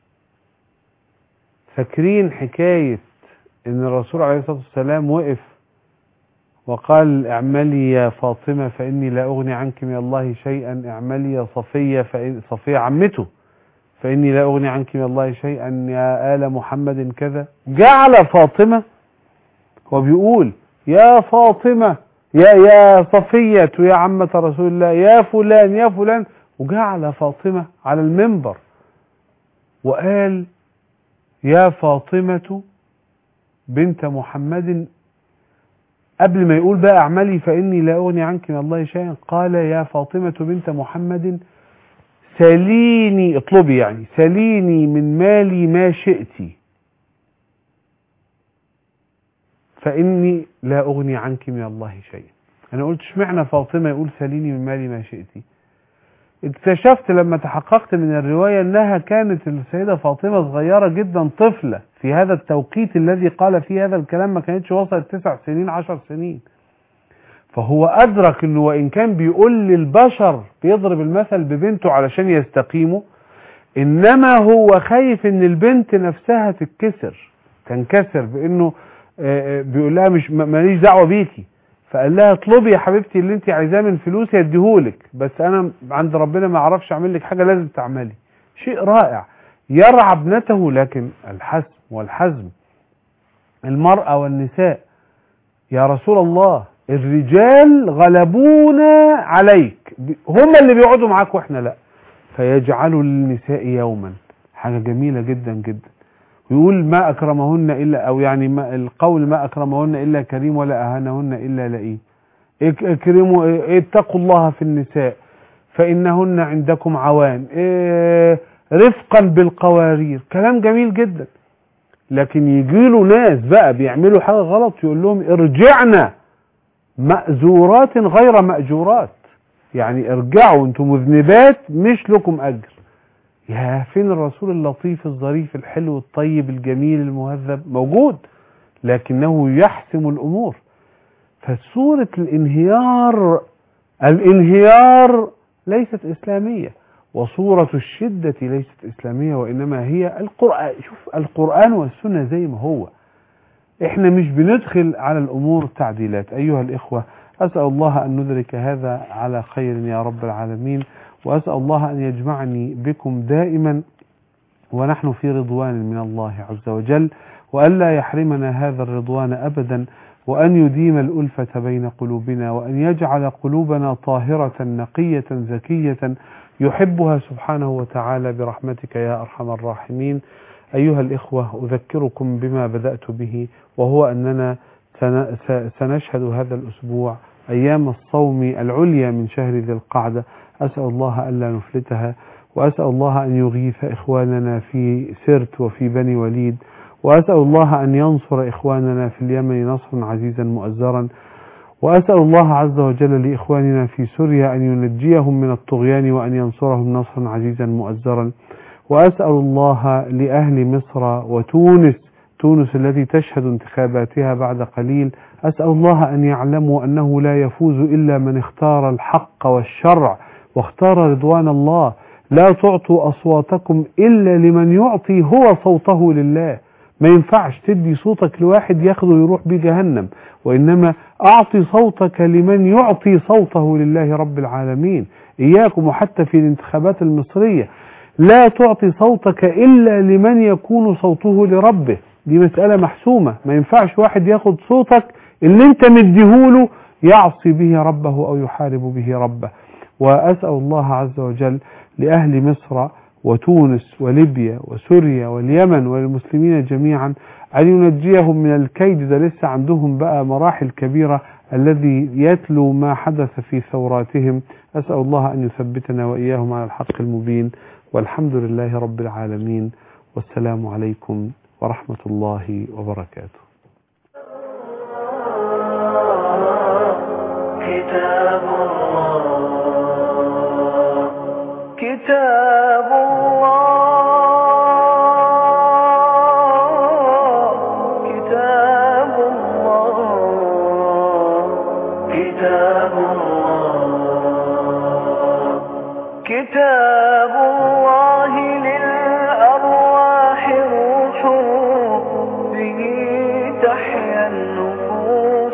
فاكرين حكاية ان الرسول عليه الصلاة والسلام وقف وقال اعملي يا فاطمة فإني لا أغني عنك من الله شيئا اعملي يا صفية فإن صفية عمته فإني لا أغني عنك من الله شيئا يا آل محمد كذا جعل فاطمة وبيقول يا فاطمة يا يا صفية يا عمة رسول الله يا فلان يا فلان وجعل فاطمة على المنبر وقال يا فاطمة بنت محمد قبل ما يقول بقى اعملي فإني لا أغني عنك من الله شيئا قال يا فاطمة بنت محمد سليني اطلبي يعني سليني من مالي ما شئت فإني لا أغني عنك من الله شيئا أنا قلت اشمعنى فاطمة يقول سليني من مالي ما شئت اكتشفت لما تحققت من الرواية أنها كانت السيدة فاطمة صغيرة جدا طفلة في هذا التوقيت الذي قال فيه هذا الكلام ما كانتش وصلت تسع سنين عشر سنين فهو أدرك أنه وإن كان بيقول للبشر بيضرب المثل ببنته علشان يستقيموا إنما هو خايف أن البنت نفسها تتكسر تنكسر بأنه آه، آه، بيقول لها مش ما- ماليش دعوة بيكي فقال لها اطلبي يا حبيبتي اللي انت عايزاه من فلوس يديهولك بس انا عند ربنا ما اعرفش اعمل لك حاجه لازم تعملي شيء رائع يرعى ابنته لكن الحسم والحزم المرأة والنساء يا رسول الله الرجال غلبونا عليك هم اللي بيقعدوا معاك واحنا لا فيجعلوا للنساء يوما حاجة جميلة جدا جدا ويقول ما أكرمهن إلا أو يعني ما القول ما أكرمهن إلا كريم ولا أهانهن إلا لئيم اك- اكرموا اتقوا الله في النساء فإنهن عندكم عوان إيه، رفقا بالقوارير كلام جميل جدا لكن يجيله ناس بقى بيعملوا حاجة غلط يقول لهم ارجعنا مأزورات غير مأجورات يعني ارجعوا انتم مذنبات مش لكم أجر يا فين الرسول اللطيف الظريف الحلو الطيب الجميل المهذب موجود لكنه يحسم الأمور فصورة الانهيار الانهيار ليست إسلامية وصورة الشدة ليست إسلامية وإنما هي القرآن شوف القرآن والسنة زي ما هو احنا مش بندخل على الأمور تعديلات أيها الإخوة أسأل الله أن ندرك هذا على خير يا رب العالمين وأسأل الله أن يجمعني بكم دائما ونحن في رضوان من الله عز وجل وألا يحرمنا هذا الرضوان أبدا وأن يديم الألفة بين قلوبنا وأن يجعل قلوبنا طاهرة نقية زكية يحبها سبحانه وتعالى برحمتك يا أرحم الراحمين أيها الإخوة أذكركم بما بدأت به وهو أننا سن- س- سنشهد هذا الأسبوع أيام الصوم العليا من شهر ذي القعدة أسأل الله ألا نفلتها وأسأل الله أن يغيث إخواننا في سرت وفي بني وليد وأسأل الله أن ينصر إخواننا في اليمن نصرا عزيزا مؤزرا وأسأل الله عز وجل لإخواننا في سوريا أن ينجيهم من الطغيان وأن ينصرهم نصرا عزيزا مؤزرا وأسأل الله لأهل مصر وتونس تونس التي تشهد انتخاباتها بعد قليل أسأل الله أن يعلموا أنه لا يفوز إلا من اختار الحق والشرع واختار رضوان الله لا تعطوا أصواتكم إلا لمن يعطي هو صوته لله ما ينفعش تدي صوتك لواحد ياخده يروح بيه جهنم وإنما أعطي صوتك لمن يعطي صوته لله رب العالمين إياكم وحتى في الانتخابات المصرية لا تعطي صوتك إلا لمن يكون صوته لربه دي مسألة محسومة ما ينفعش واحد ياخد صوتك اللي انت مديهوله يعصي به ربه أو يحارب به ربه وأسأل الله عز وجل لأهل مصر وتونس وليبيا وسوريا واليمن وللمسلمين جميعا أن ينجيهم من الكيد ده لسه عندهم بقى مراحل كبيرة الذي يتلو ما حدث في ثوراتهم أسأل الله أن يثبتنا وإياهم على الحق المبين والحمد لله رب العالمين والسلام عليكم ورحمة الله وبركاته كتاب الله كتاب الله كتاب الله كتاب الله كتاب الله للأرواح روح به تحيا النفوس